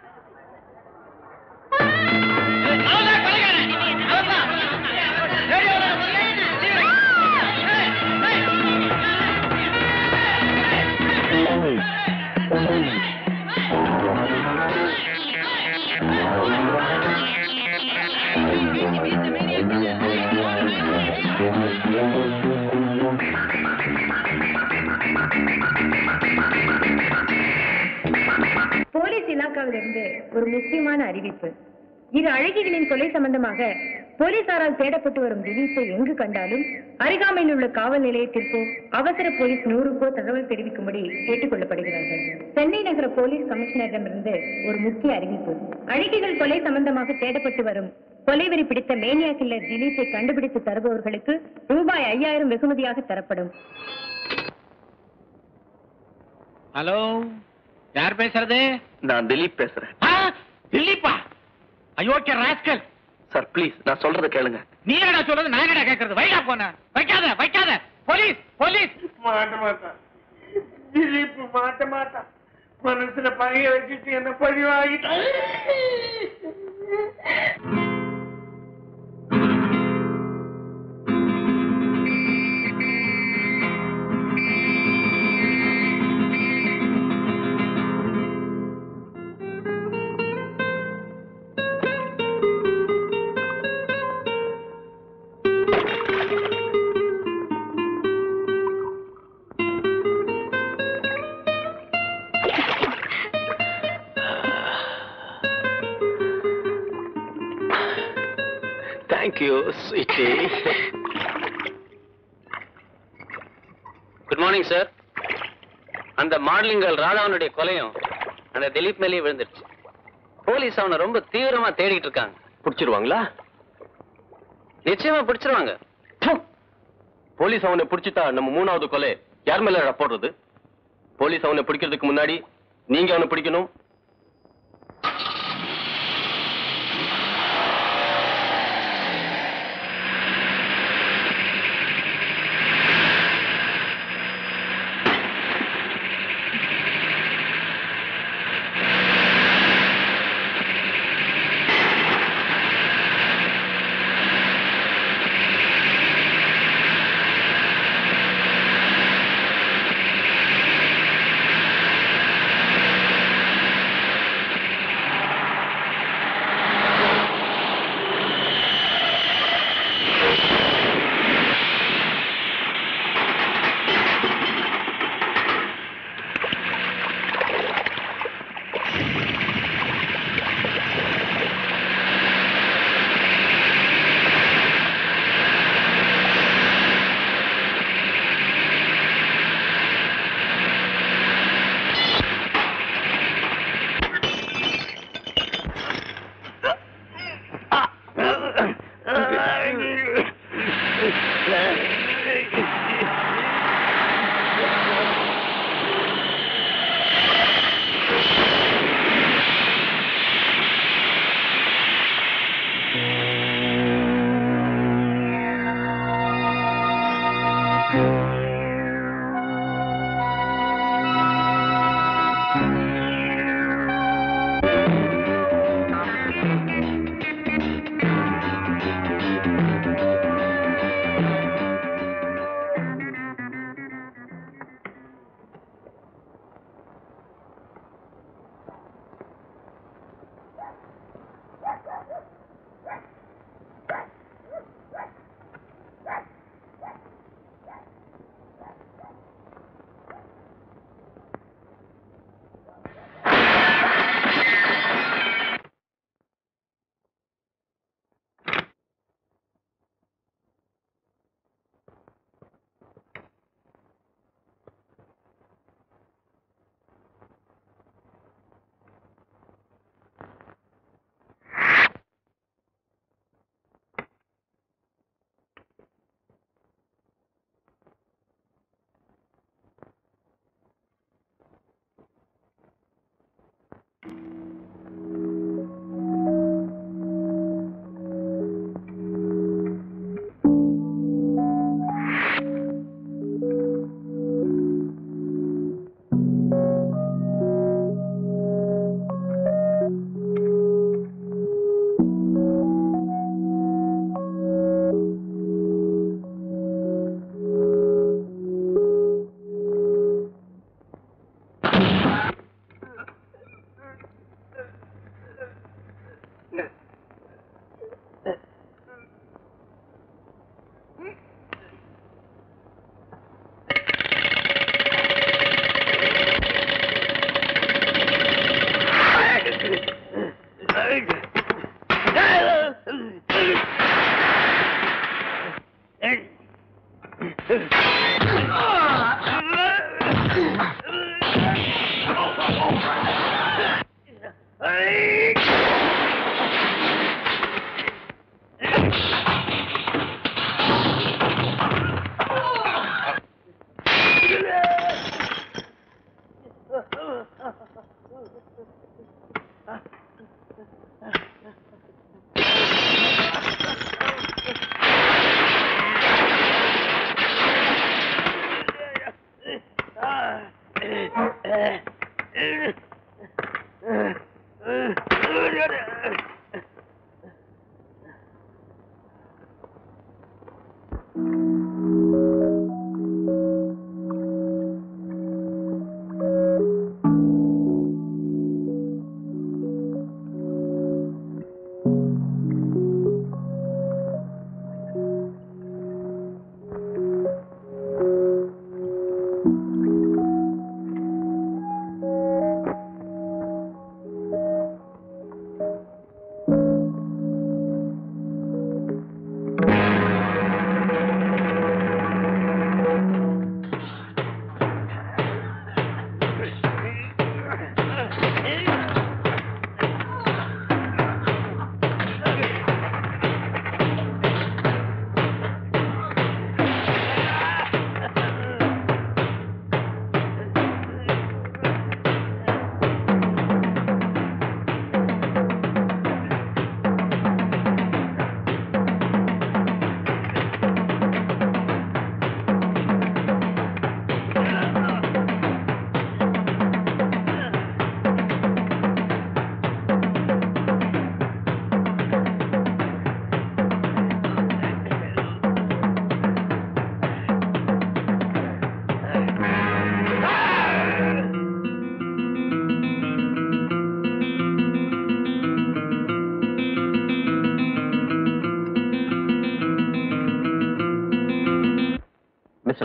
போலீஸ் இலாக்காவிலிருந்து ஒரு முக்கியமான அறிவிப்பு இரு அழகிகளின் கொலை சம்பந்தமாக போலீசாரால் தேடப்பட்டு வரும் திலீப்பை எங்கு கண்டாலும் அருகாமையில் உள்ள காவல் நிலையத்திற்கோ அவசர போலீஸ் நூறுக்கோ தகவல் தெரிவிக்கும்படி கேட்டுக் கொள்ளப்படுகிறார்கள் சென்னை நகர போலீஸ் கமிஷனரிடமிருந்து ஒரு முக்கிய அறிவிப்பு அழகிகள் கொலை சம்பந்தமாக தேடப்பட்டு வரும் கொலைவெறி பிடித்த மேனியா கில்லர் திலீப்பை கண்டுபிடித்து தருபவர்களுக்கு ரூபாய் ஐயாயிரம் வெகுமதியாக தரப்படும் ஹலோ யார் பேசுறது நான் திலீப் பேசுறேன் திலீப்பா அயோக்கிய ராஸ்கல் சார் ப்ளீஸ் நான் சொல்றதை கேளுங்க நீ என்னடா சொல்றது நான் என்னடா கேக்குறது வைடா போன வைக்காத வைக்காத போலீஸ் போலீஸ் மாட்ட மாட்டான் திலீப் மாட்ட மாட்டான் மனசுல பகைய வச்சுட்டு என்ன பழி வாங்கிட்டான் thank you sweetie good morning sir அந்த மாடலிங் கேர்ள் ராதாவனுடைய கொலையும் அந்த திலீப் மேலேயே விழுந்துருச்சு போலீஸ் அவனை ரொம்ப தீவிரமா தேடிட்டு இருக்காங்க பிடிச்சிருவாங்களா நிச்சயமா பிடிச்சிருவாங்க போலீஸ் அவனை பிடிச்சிட்டா நம்ம மூணாவது கொலை யார் மேல போடுறது போலீஸ் அவனை பிடிக்கிறதுக்கு முன்னாடி நீங்க அவனை பிடிக்கணும்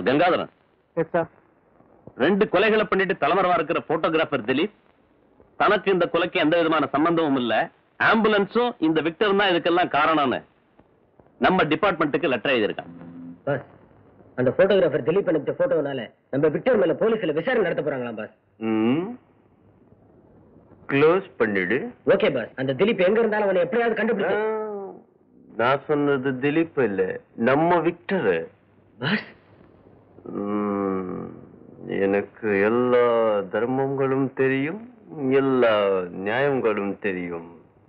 மிஸ்டர் கங்காதரன் எஸ் சார் ரெண்டு கொலைகளை பண்ணிட்டு தலைமறைவா இருக்கிற போட்டோகிராஃபர் திலீப் தனக்கு இந்த கொலைக்கு எந்த விதமான சம்பந்தமும் இல்ல ஆம்புலன்ஸும் இந்த விக்டர் தான் இதுக்கெல்லாம் காரணம்னு நம்ம டிபார்ட்மெண்ட்டுக்கு லெட்டர் எழுதியிருக்கான் பாஸ் அந்த போட்டோகிராஃபர் திலீப் அனுப்பிச்ச போட்டோனால நம்ம விக்டர் மேல போலீஸ்ல விசாரணை நடத்த போறாங்களாம் பாஸ் க்ளோஸ் பண்ணிடு ஓகே பாஸ் அந்த திலீப் எங்க இருந்தாலும் அவனை எப்படியாவது கண்டுபிடிச்சு நான் சொன்னது திலீப் இல்ல நம்ம விக்டர் பாஸ் எனக்கு எல்லா தர்மங்களும் தெரியும் எல்லா நியாயங்களும் தெரியும்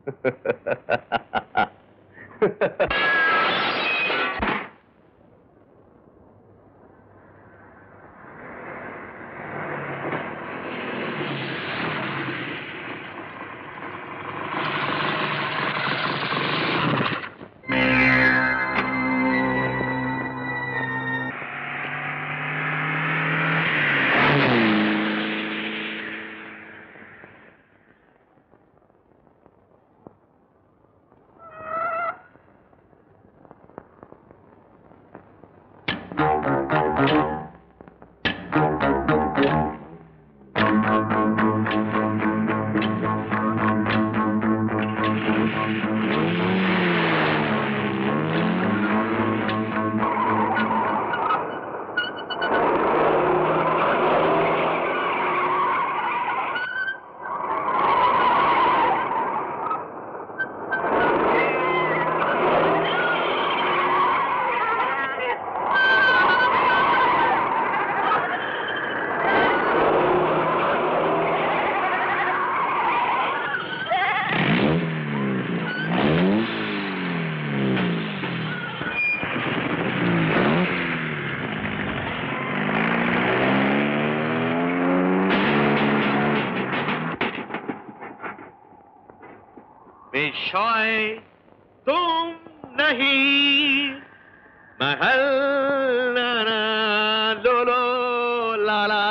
विषय तुम नहीं महल नाना लो लो लाला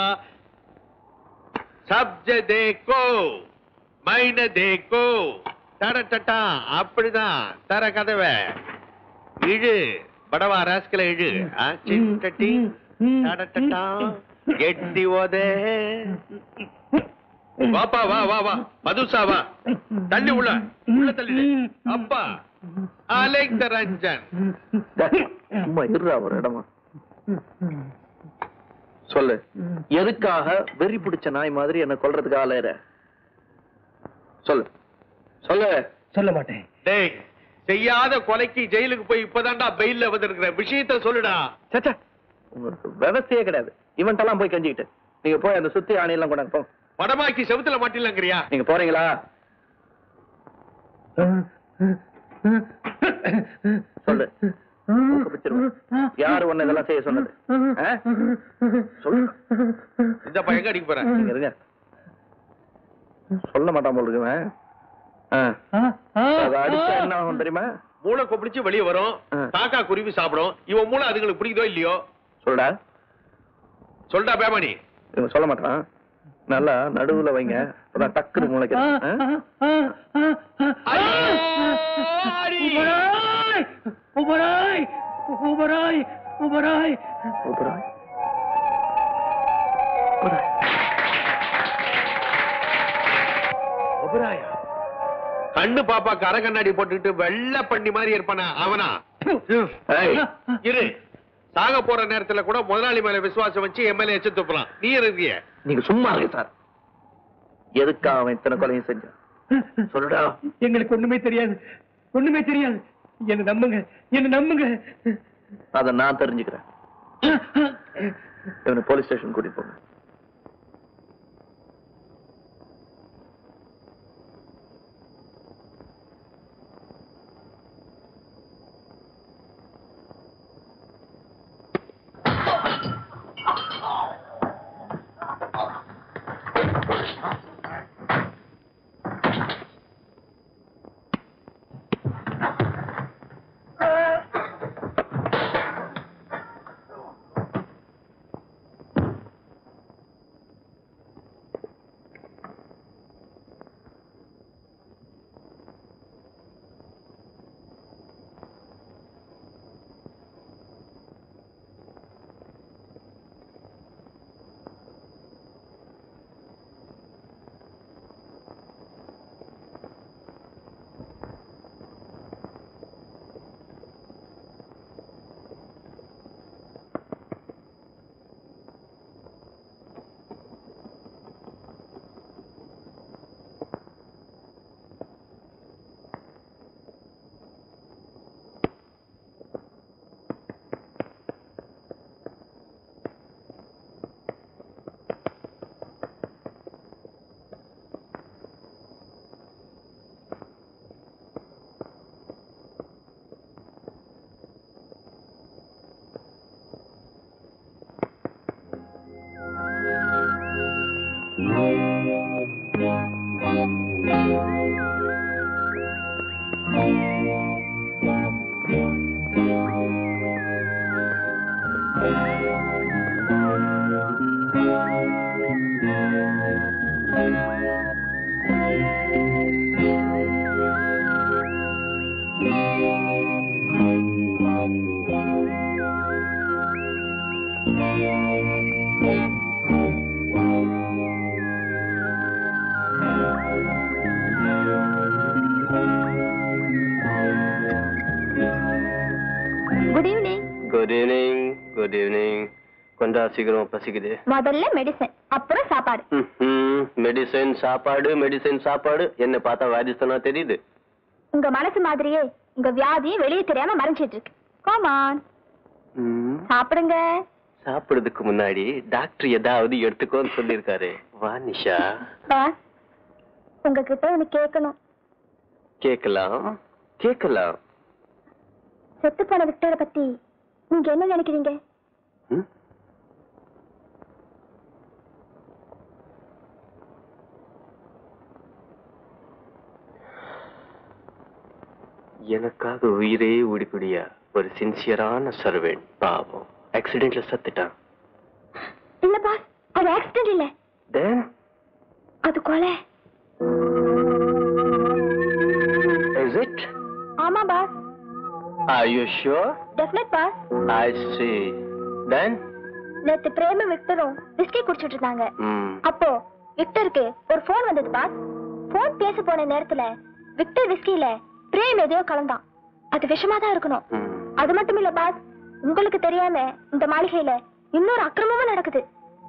சப்ஜ தேக்கோ மைன தேக்கோ தட டட்டா அப்படிதான் தர கதவை இழு படவா ராஸ்கல இழு ஆ, சிட்டட்டி தட டட்டா எட்டி ஓதே வாப்பா வா வா வா மதுசா வா தள்ளி உள்ள உள்ள தள்ளி அப்பா அலைக் ரஞ்சன் சும்மா இருறா ஒரு இடமா சொல்லு எதுக்காக வெறி பிடிச்ச நாய் மாதிரி என்ன கொல்றதுக்கு ஆளையற சொல்லு சொல்லு சொல்ல மாட்டேன் டேய் செய்யாத கொலைக்கு ஜெயிலுக்கு போய் இப்பதான்டா பெயில்ல வந்திருக்கிற விஷயத்த சொல்லுடா சச்சா உங்களுக்கு விவசாயே கிடையாது இவன்ட்டெல்லாம் போய் கஞ்சிக்கிட்டு நீங்க போய் அந்த சுத்தி ஆணையெல்லாம் கொண்டாங்க போங்க படமாக்கி செவுத்துல மாட்டிலங்கிறியா நீங்க போறீங்களா சொல்லு மூக்க பிச்சிருவேன். யாரு உன்னை இதெல்லாம் செய்ய சொன்னது ஆ? சொல்லு இந்த பையன் அடிக்க போறேன் நீங்க இருங்க சொல்ல மாட்டான் போல இருக்குவன். ஆ அதை அடிச்சா என்ன ஆகும் தெரியுமா மூளை கொப்பிடிச்சு வெளியே வரும் ஆ. காக்கா குருவி சாப்பிடும் இவன் மூளை அதுங்களுக்கு பிடிக்குதோ இல்லையோ சொல்டா சொல்டா பேமணி இவன் சொல்ல மாட்டான் நல்லா நடுவுல வைங்க அப்பதான் டக்குனு முளைக்கு உபராய் உபராய் உபராய் ஒபராயா கண்ணு பாப்பா கரை கண்ணாடி போட்டுக்கிட்டு வெள்ளை பண்ணி மாதிரி இருப்பானா அவனா இரு சாக போற நேரத்துல கூட முதலாளி மேல விசுவாசம் வச்சு எம்எல்ஏ எச்சு துப்புறான் நீ இருக்கிய நீங்க சும்மா இருங்க சார் எதுக்கா அவன் இத்தனை கொலையும் செஞ்சான் சொல்லுடா எங்களுக்கு ஒண்ணுமே தெரியாது ஒண்ணுமே தெரியாது என்ன நம்புங்க என்ன நம்புங்க அத நான் தெரிஞ்சுக்கிறேன் இவனை போலீஸ் ஸ்டேஷன் கூட்டிட்டு போங்க good evening good evening good evening கொஞ்சா சீக்கிரம் பசிக்குது முதல்ல மெடிசன் அப்புறம் சாப்பாடு மெடிசன் சாப்பாடு மெடிசன் சாப்பாடு என்ன பார்த்தா வாதிஸ்தானா தெரியுது உங்க மனசு மாதிரியே உங்க வியாதியும் வெளியே தெரியாம மறைஞ்சிட்டு இருக்கு கோமான் ம், சாப்பிடுங்க சாப்பிடுறதுக்கு முன்னாடி டாக்டர் ஏதாவது எடுத்துக்கோன்னு சொல்லியிருக்காரு வா நிஷா பாஸ் உங்ககிட்ட ஒண்ணு கேட்கணும் கேட்கலாம் கேட்கலாம் செத்து போன விக்டரை பத்தி நீங்க என்ன நினைக்கிறீங்க ம்? எனக்காக உயிரே உடிப்பிடியா ஒரு சின்சியரான சர்வெண்ட் பாவம் ஆக்சிடென்ட்ல சத்துட்டான் இல்ல பாஸ் அது ஆக்சிடென்ட் இல்ல தென் அது கொலை இஸ் இட் ஆமா boss are you sure definite boss I see then நேத்து பிரேம விக்டரும் விஸ்கி குடிச்சிட்டு இருந்தாங்க ம் அப்போ விக்டருக்கு ஒரு போன் வந்தது பாஸ் போன் பேச போன நேரத்துல விக்டர் விஸ்கில பிரேம் எதையோ கலந்தான் அது விஷமா தான் இருக்கணும் அது மட்டும் இல்ல பாஸ் உங்களுக்கு தெரியாம இந்த மாளிகையில இன்னொரு அக்கிரமமும் நடக்குது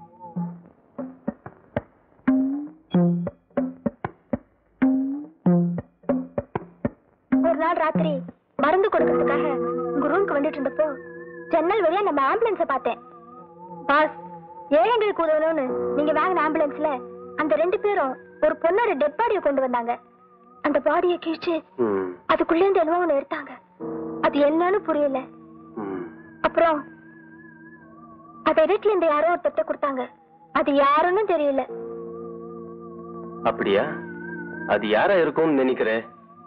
ஒரு நாள் ராத்திரி மருந்து கொடுக்கறதுக்காக உங்க ரூமுக்கு வந்துட்டு இருந்தப்போ ஜன்னல் வழியா நம்ம ஆம்புலன்ஸ பார்த்தேன் பாஸ் ஏழைங்களுக்கு உதவணும்னு நீங்க வாங்கின ஆம்புலன்ஸ்ல அந்த ரெண்டு பேரும் ஒரு பொண்ணோட டெட் பாடியை கொண்டு வந்தாங்க அந்த பாடியை கிழிச்சு ம் அதுக்குள்ள இருந்து என்னவோ ஒண்ணு எடுத்தாங்க அது என்னன்னு புரியல அப்புறம் அதை இடத்துல இந்த யாரோ ஒருத்தட்ட கொடுத்தாங்க அது யாருன்னு தெரியல அப்படியா அது யாரா இருக்கும்னு நினைக்கிறேன்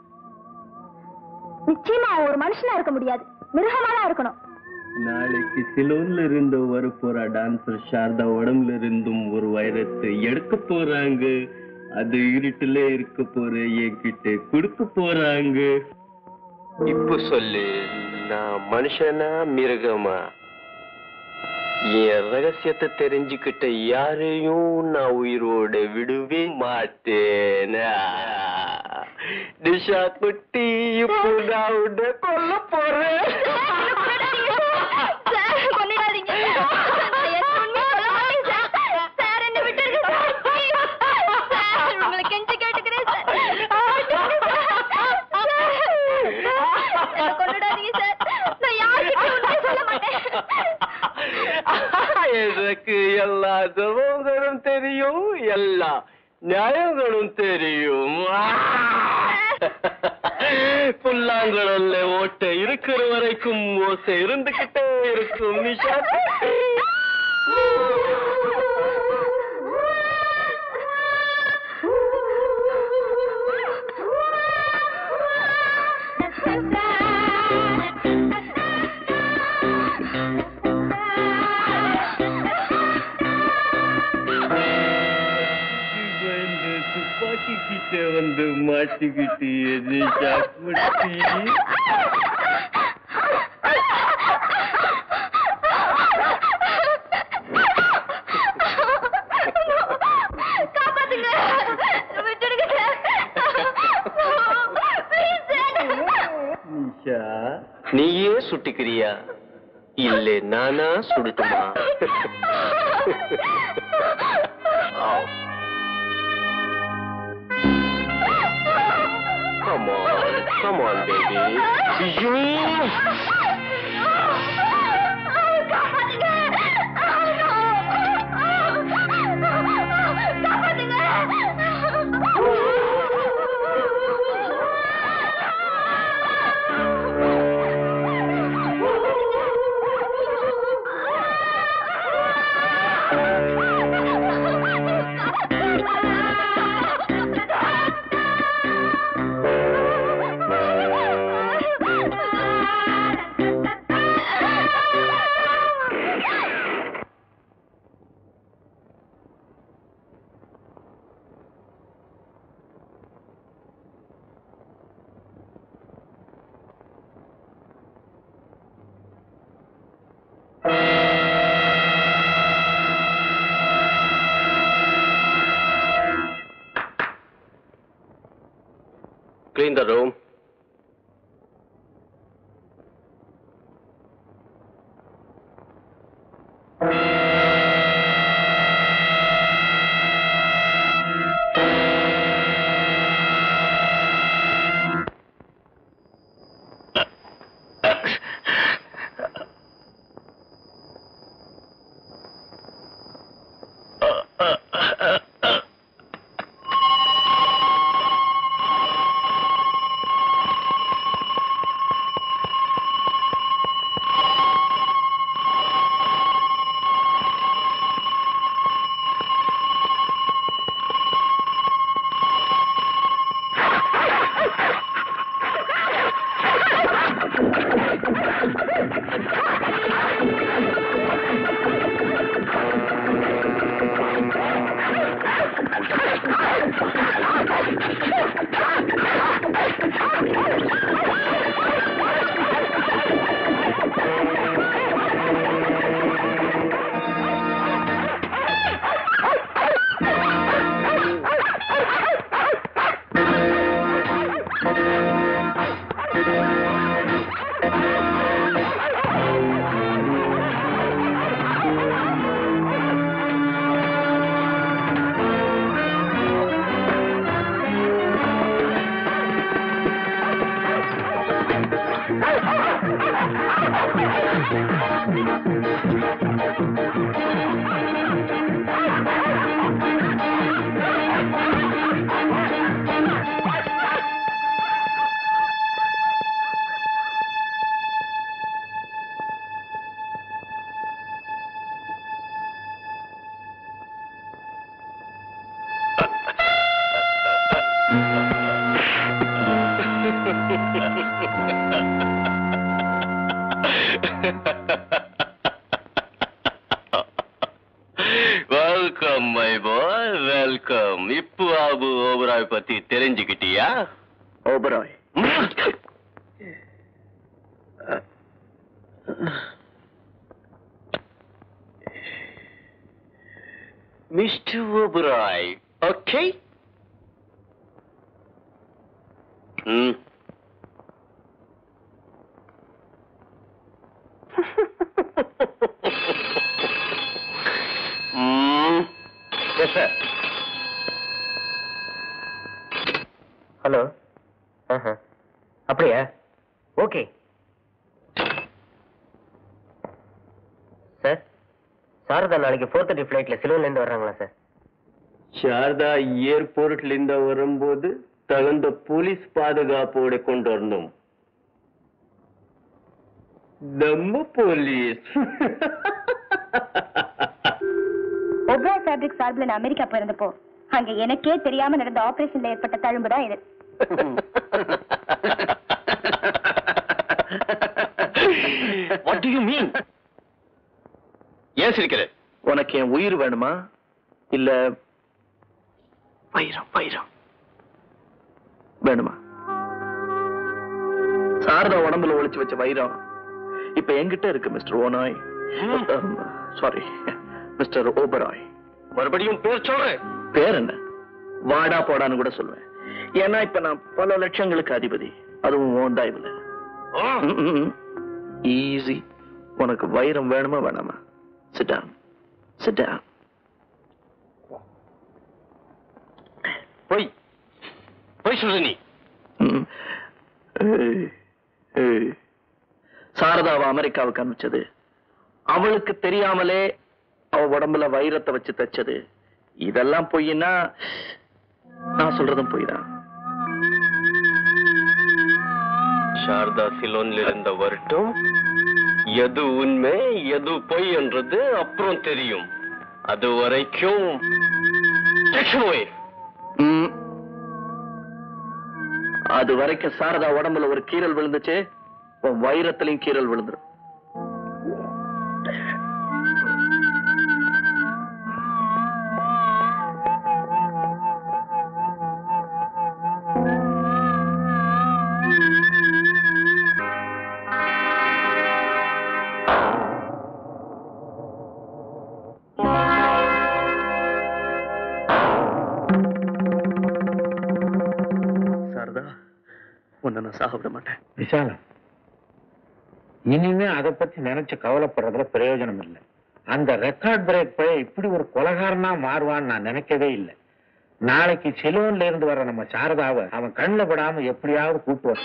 நிச்சயமா அவன் ஒரு மனுஷனா இருக்க முடியாது மிருகமா தான் இருக்கணும் நாளைக்கு சிலோன்ல இருந்து வர போற டான்சர் சாரதா உடம்புல இருந்தும் ஒரு வைரத்தை எடுக்க போறாங்க அது இருட்டுல இருக்க போற என்கிட்ட கொடுக்க போறாங்க இப்ப சொல்லு நான் மனுஷனா மிருகமா என் ரகசியத்தை தெரிஞ்சுக்கிட்ட யாரையும் நான் உயிரோட விடவே மாட்டேன் நிஷா குட்டி இப்போ நான் உன்னை கொல்ல போறேன் கொண்டாதீங்க உங்களை கெஞ்சி கேட்டுக்கிறேன் கொண்டாடாதீங்க சார் நான் யாருக்கிட்ட உண்மையை சொல்ல மாட்டேன் எனக்கு எல்லா சுதந்திரம் தெரியும் எல்லா நியாயங்களும் தெரியும் புல்லாங்குழல்ல ஓட்டை இருக்கிற வரைக்கும் ஓசை இருந்துகிட்டே இருக்கும் நிஷா வந்து துப்பாக்கி கிட்ட வந்து மாட்டிக்கிட்டு நிஷா குட்டி காப்பாத்துங்க விட்டுடுங்க நிஷா நீயே சுட்டிக்கிறியா இல்ல நானா சுடட்டுமா Come on, come on, baby. You. Clean the room. Welcome my boy welcome இப்போ ஆபு ஓபராய் பத்தி தெரிஞ்சுக்கிட்டியா ஓபராய் மிஸ்டர் ஓபராய் ஓகே ம் ம் எஸ் சார் ஹலோ அப்படியா ஓகே சார் சாரதா நாளைக்கு ஃபோர் தேர்ட்டி ஃப்ளைட்ல சிலுவிலேருந்து வர்றாங்களா சார் சாரதா ஏர்போர்ட்ல இருந்து வரும்போது தகுந்த போலீஸ் பாதுகாப்போட கொண்டு வரணும் நம்ம போலீஸ் ஒப்ரா ஃபேப்ரிக் சார்பில் நான் அமெரிக்கா போயிருந்தப்போ அங்க எனக்கே தெரியாம நடந்த ஆபரேஷன்ல ஏற்பட்ட தழும்பு தான் இது வாட் டு யூ மீன் ஏன் சிரிக்கிற உனக்கு என் உயிர் வேணுமா இல்ல வைரம் வைரம் வேணுமா சாரதா உடம்புல ஒளிச்சு வச்ச வைரம் இப்ப என்கிட்ட இருக்கு மிஸ்டர் ஓனாய் சாரி மிஸ்டர் ஓபராய் மறுபடியும் பேர் சொல்றேன் பேர் என்ன வாடா போடான்னு கூட சொல்லுவேன் ஏன்னா இப்ப நான் பல லட்சங்களுக்கு அதிபதி அதுவும் உன் தயவுல ஈஸி உனக்கு வைரம் வேணுமா வேணாமா சிட் டவுன் சிட் டவுன் போய் போய் சொல்ற நீ சாரதாவை அமெரிக்காவுக்கு அனுப்பிச்சது அவளுக்கு தெரியாமலே அவ உடம்புல வைரத்தை வச்சு தச்சது இதெல்லாம் பொய்னா நான் சொல்றதும் பொய் தான் சாரதா சிலோன்ல இருந்த வரட்டும் எது உண்மை எது பொய் என்றது அப்புறம் தெரியும் அது வரைக்கும் Action away. ம். அது வரைக்கும் சாரதா உடம்புல ஒரு கீறல் விழுந்துச்சு உன் வைரத்திலையும் கீறல் விழுந்துரும் சாரதா உன்னை நான் சாக விட மாட்டேன் விசாலம் இனிமே அதை பத்தி நினைச்சு கவலைப்படுறதுல பிரயோஜனம் இல்லை அந்த ரெக்கார்ட் பிரேக் பையன் இப்படி ஒரு கொலகாரனா மாறுவான்னு நான் நினைக்கவே இல்லை நாளைக்கு செலூன்ல இருந்து வர நம்ம சாரதாவை அவன் கண்ணில் படாம எப்படியாவது கூட்டு வர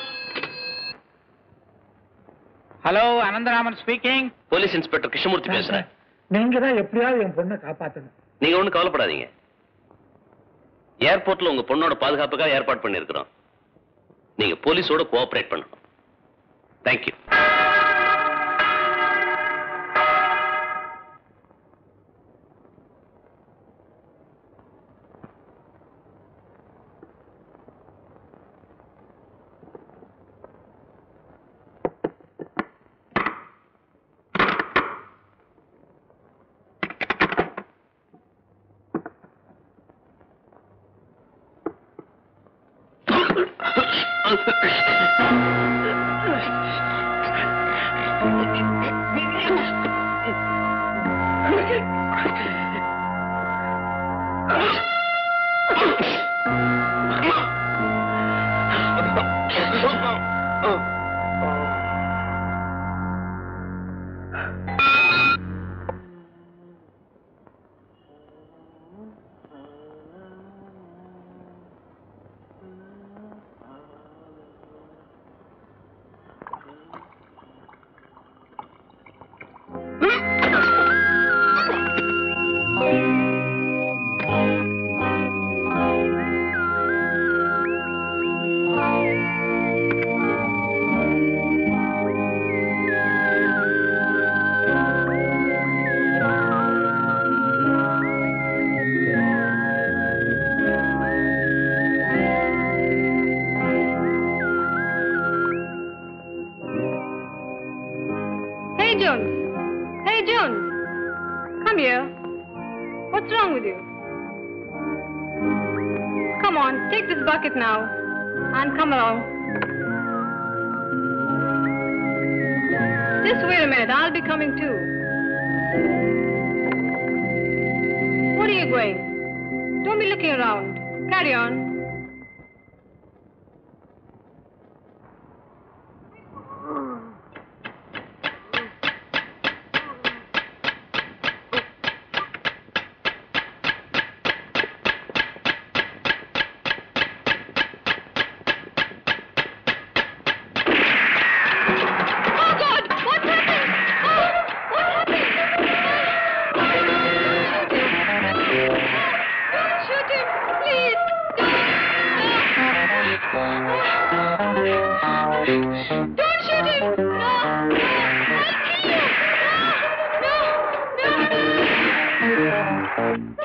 hello Anantharaman speaking police inspector Krishnamurthy பேசுறேன் நீங்க தான் எப்படியாவது என் பொண்ணை காப்பாத்தணும் நீங்க ஒண்ணும் கவலைப்படாதீங்க ஏர்போர்ட்ல உங்க பொண்ணோட பாதுகாப்புக்காக ஏற்பாடு பண்ணிருக்கிறோம் நீங்க போலீஸோட கோஆபரேட் பண்ணணும் thank you Hey, Jones. Hey, Jones. Come here. What's wrong with you? Come on, take this bucket now. And come along. Just wait a minute, I'll be coming too. Where are you going? Don't be looking around. Carry on. Oh God! What happened? Oh, what happened? Don't shoot him, please. Don't. Don't shoot him. No, no. I'll kill you. No, no, no.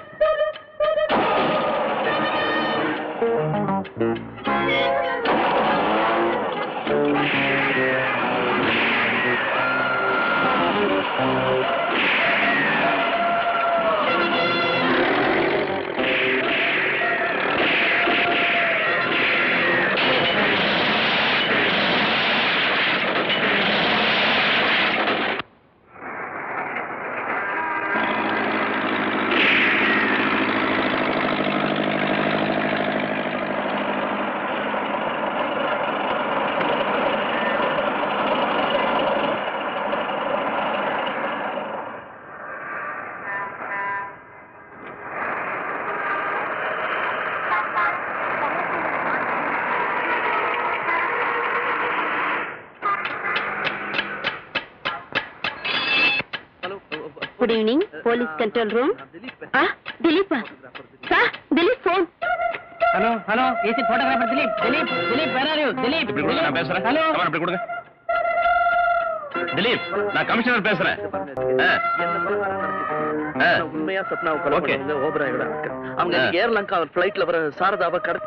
Good evening police control room Dilip sir Dilip phone hello hello AC photographer Dilip Dilip Dilip where are you Dilip இப்படி கொடுங்க, நான் பேசுறேன் hello Come on, இப்படி கொடுங்க திலீப் நான் commissioner பேசுறேன் ஆ. ஆ. உண்மையா சப்னாவை கொலை Okay. பண்ணவங்க ஓபராயோட ஆட்கள். அவங்க ஆ. இன்னைக்கு ஏர்லங்கா பிளைட்ல வர சாரதாவை கட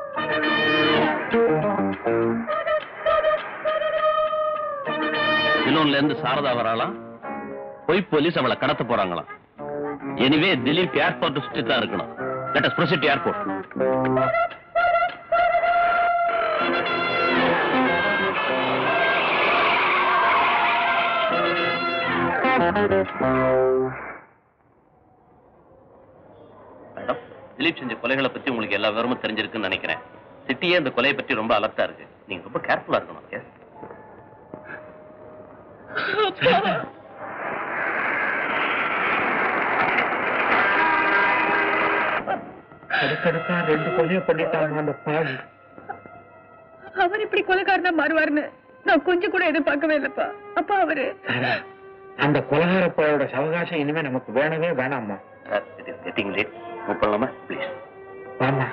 சிலோன்ல இருந்து சாரதா வராளாம் போய் போலீஸ் அவளை கடத்த போறாங்களாம் எனிவே திலீப் ஏர்போர்ட் சுற்றி தான் இருக்கணும் let us proceed airport madam Dilip செஞ்ச கொலைகளை பத்தி உங்களுக்கு எல்லா விவரமும் தெரிஞ்சிருக்குன்னு நினைக்கிறேன் சிட்டியே இந்த கொலையை பற்றி ரொம்ப அலர்ட்டா இருக்கு நீங்க ரொம்ப கேர்ஃபுல்லா இருக்கணும் yes? அடுக்கடுக்கா ரெண்டு கொலையை பண்ணிட்டாங்க அந்த பாவி அவர் இப்படி கொலைக்காரனா மாறுவார்னு நான் கொஞ்சம் கூட எதிர்பார்க்கவே இல்லப்பா அப்பா அவரு சாரா, அந்த கொலகார பாயோட சவகாசம் இனிமே நமக்கு வேணவே வேணாமா sir it is getting late move பண்ணலாமா ப்ளீஸ் வாமா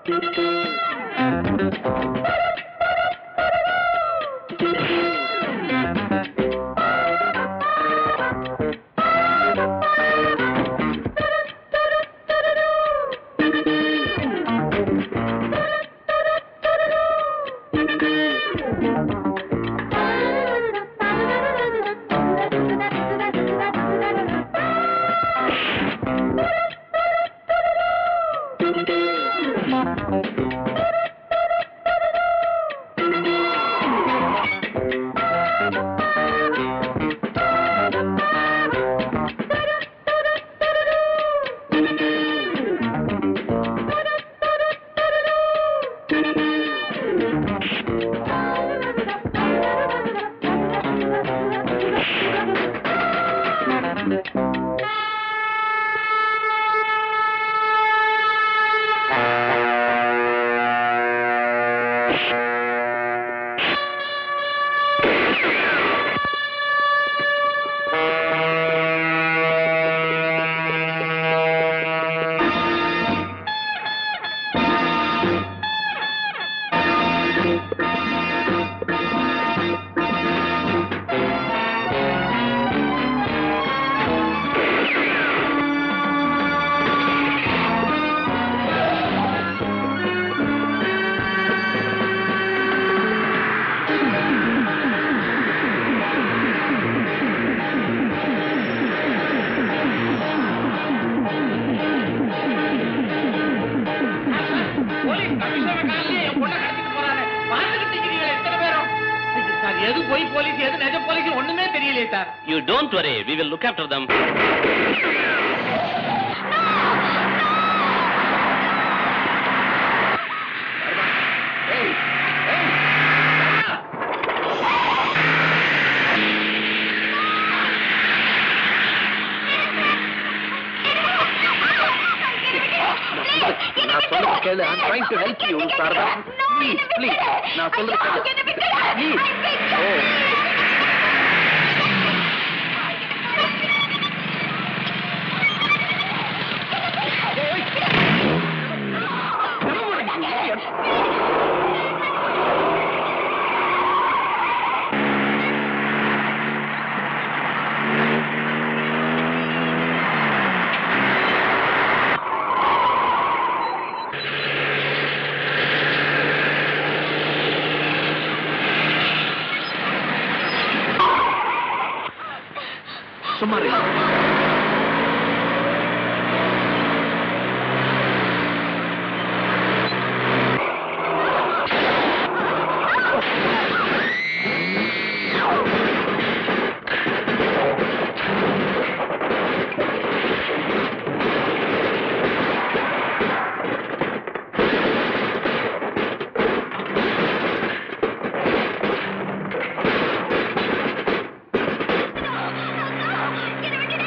போலீஸ் கமிஷனர் காலையிலே என் பொண்ணை கடத்திட்டு போறாரு பார்த்துக்கிட்டு இருக்கீங்களே எத்தனை பேரும் ஐயோ, சார் எது போய் போலீஸ் எது நிஜ போலீஸ் ஒண்ணுமே தெரியலையே sir you don't worry we will look after them நான் சொல்றது கேளு I'm trying to help you Sharada please please நான் சொல்றது கேளு ப்ளீஸ் ஓ சும்மா இரு. Get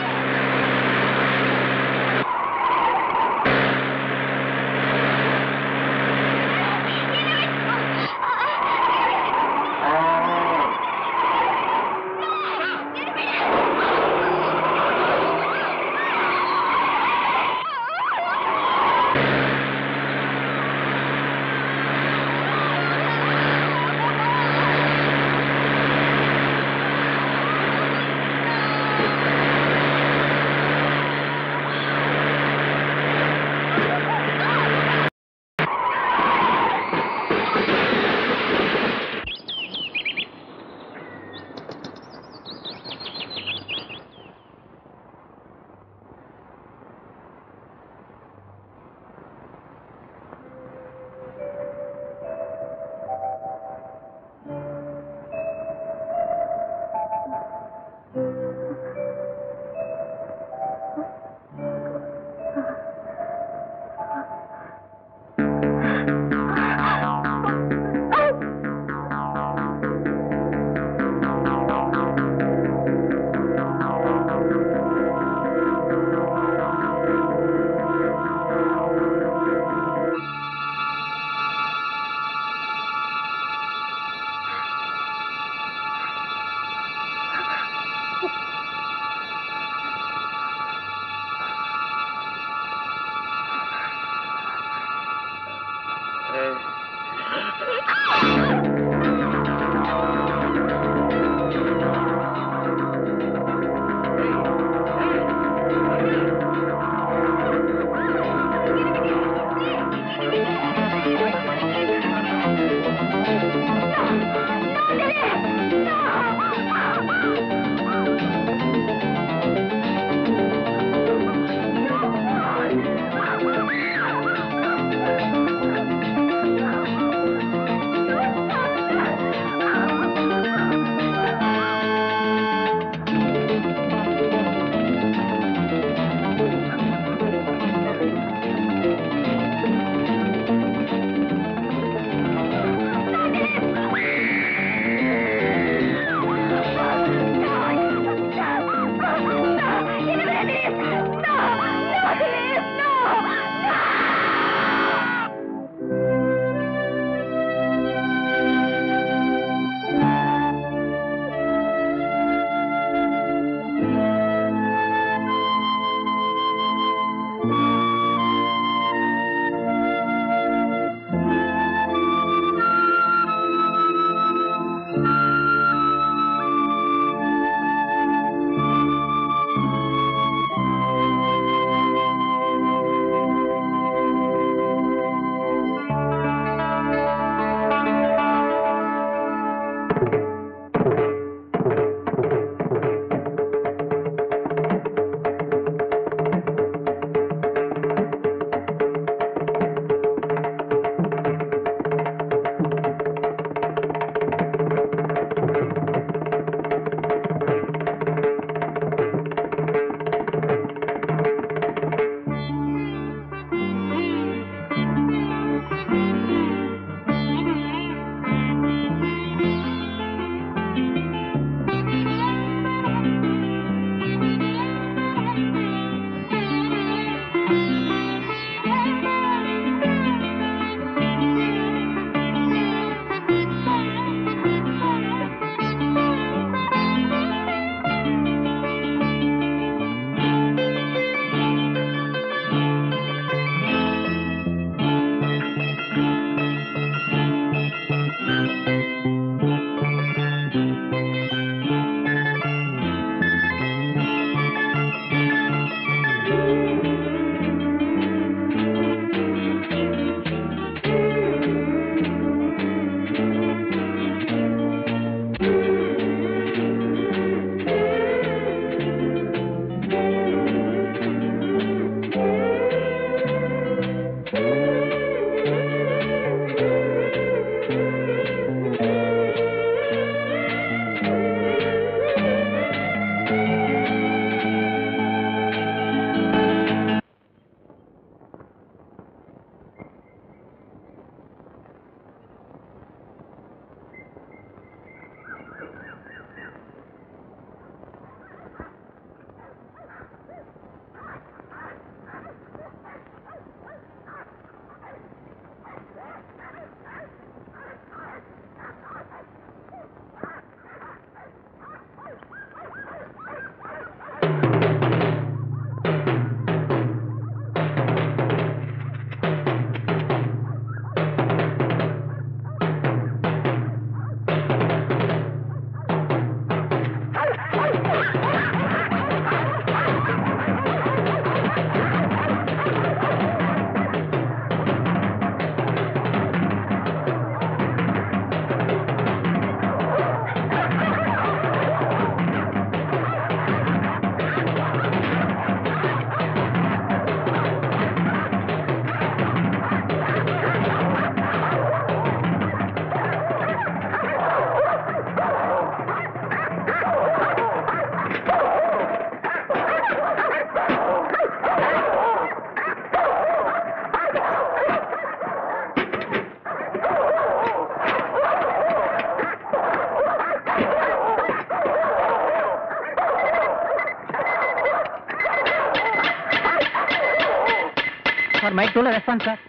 சார் மைக் டூல ரெஸ்பான்ஸ் சார்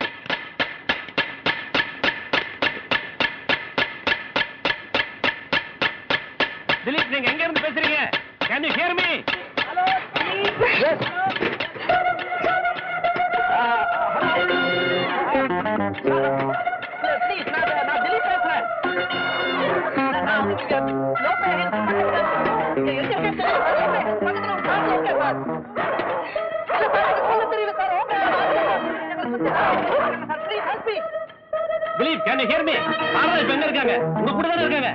திலீப் நீங்க எங்க இருந்து பேசுறீங்க can you hear me believe can hear me Sharada இப்ப எங்க இருக்காங்க உங்க கூட தானே இருக்காங்க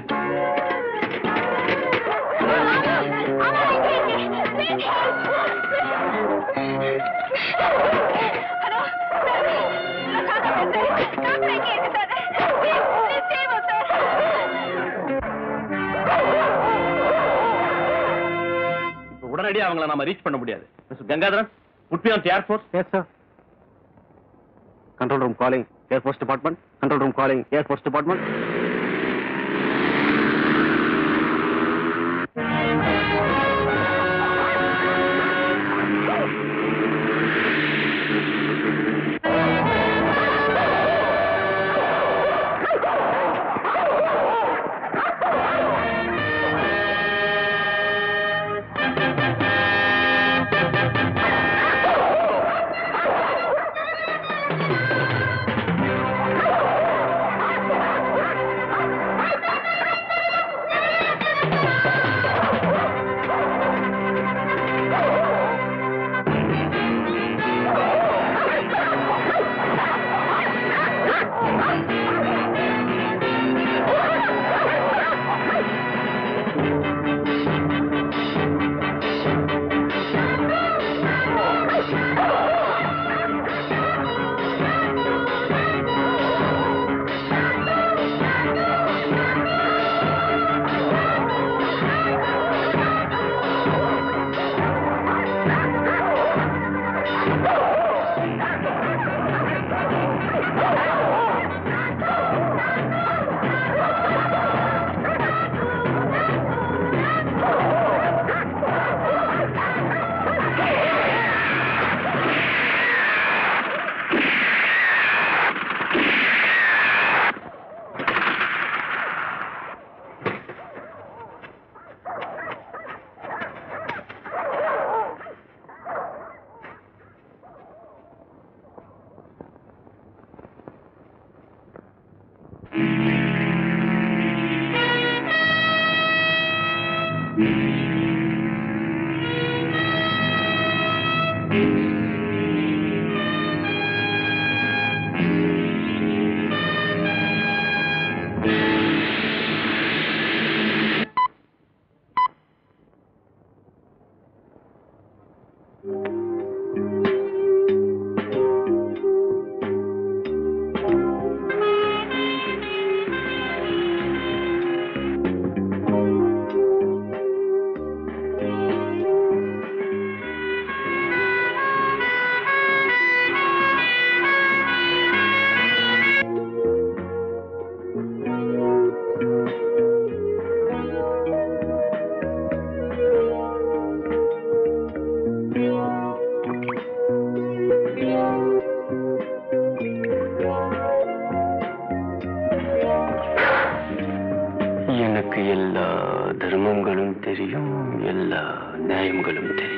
இப்ப உடனடியா அவங்கள நாம ரீச் பண்ண முடியாது mister Gangadharan put me on air force yes sir control room calling air force department control room calling air force department எனக்கு எல்லா தர்மங்களும் தெரியும் எல்லா நியாயங்களும் தெரியும்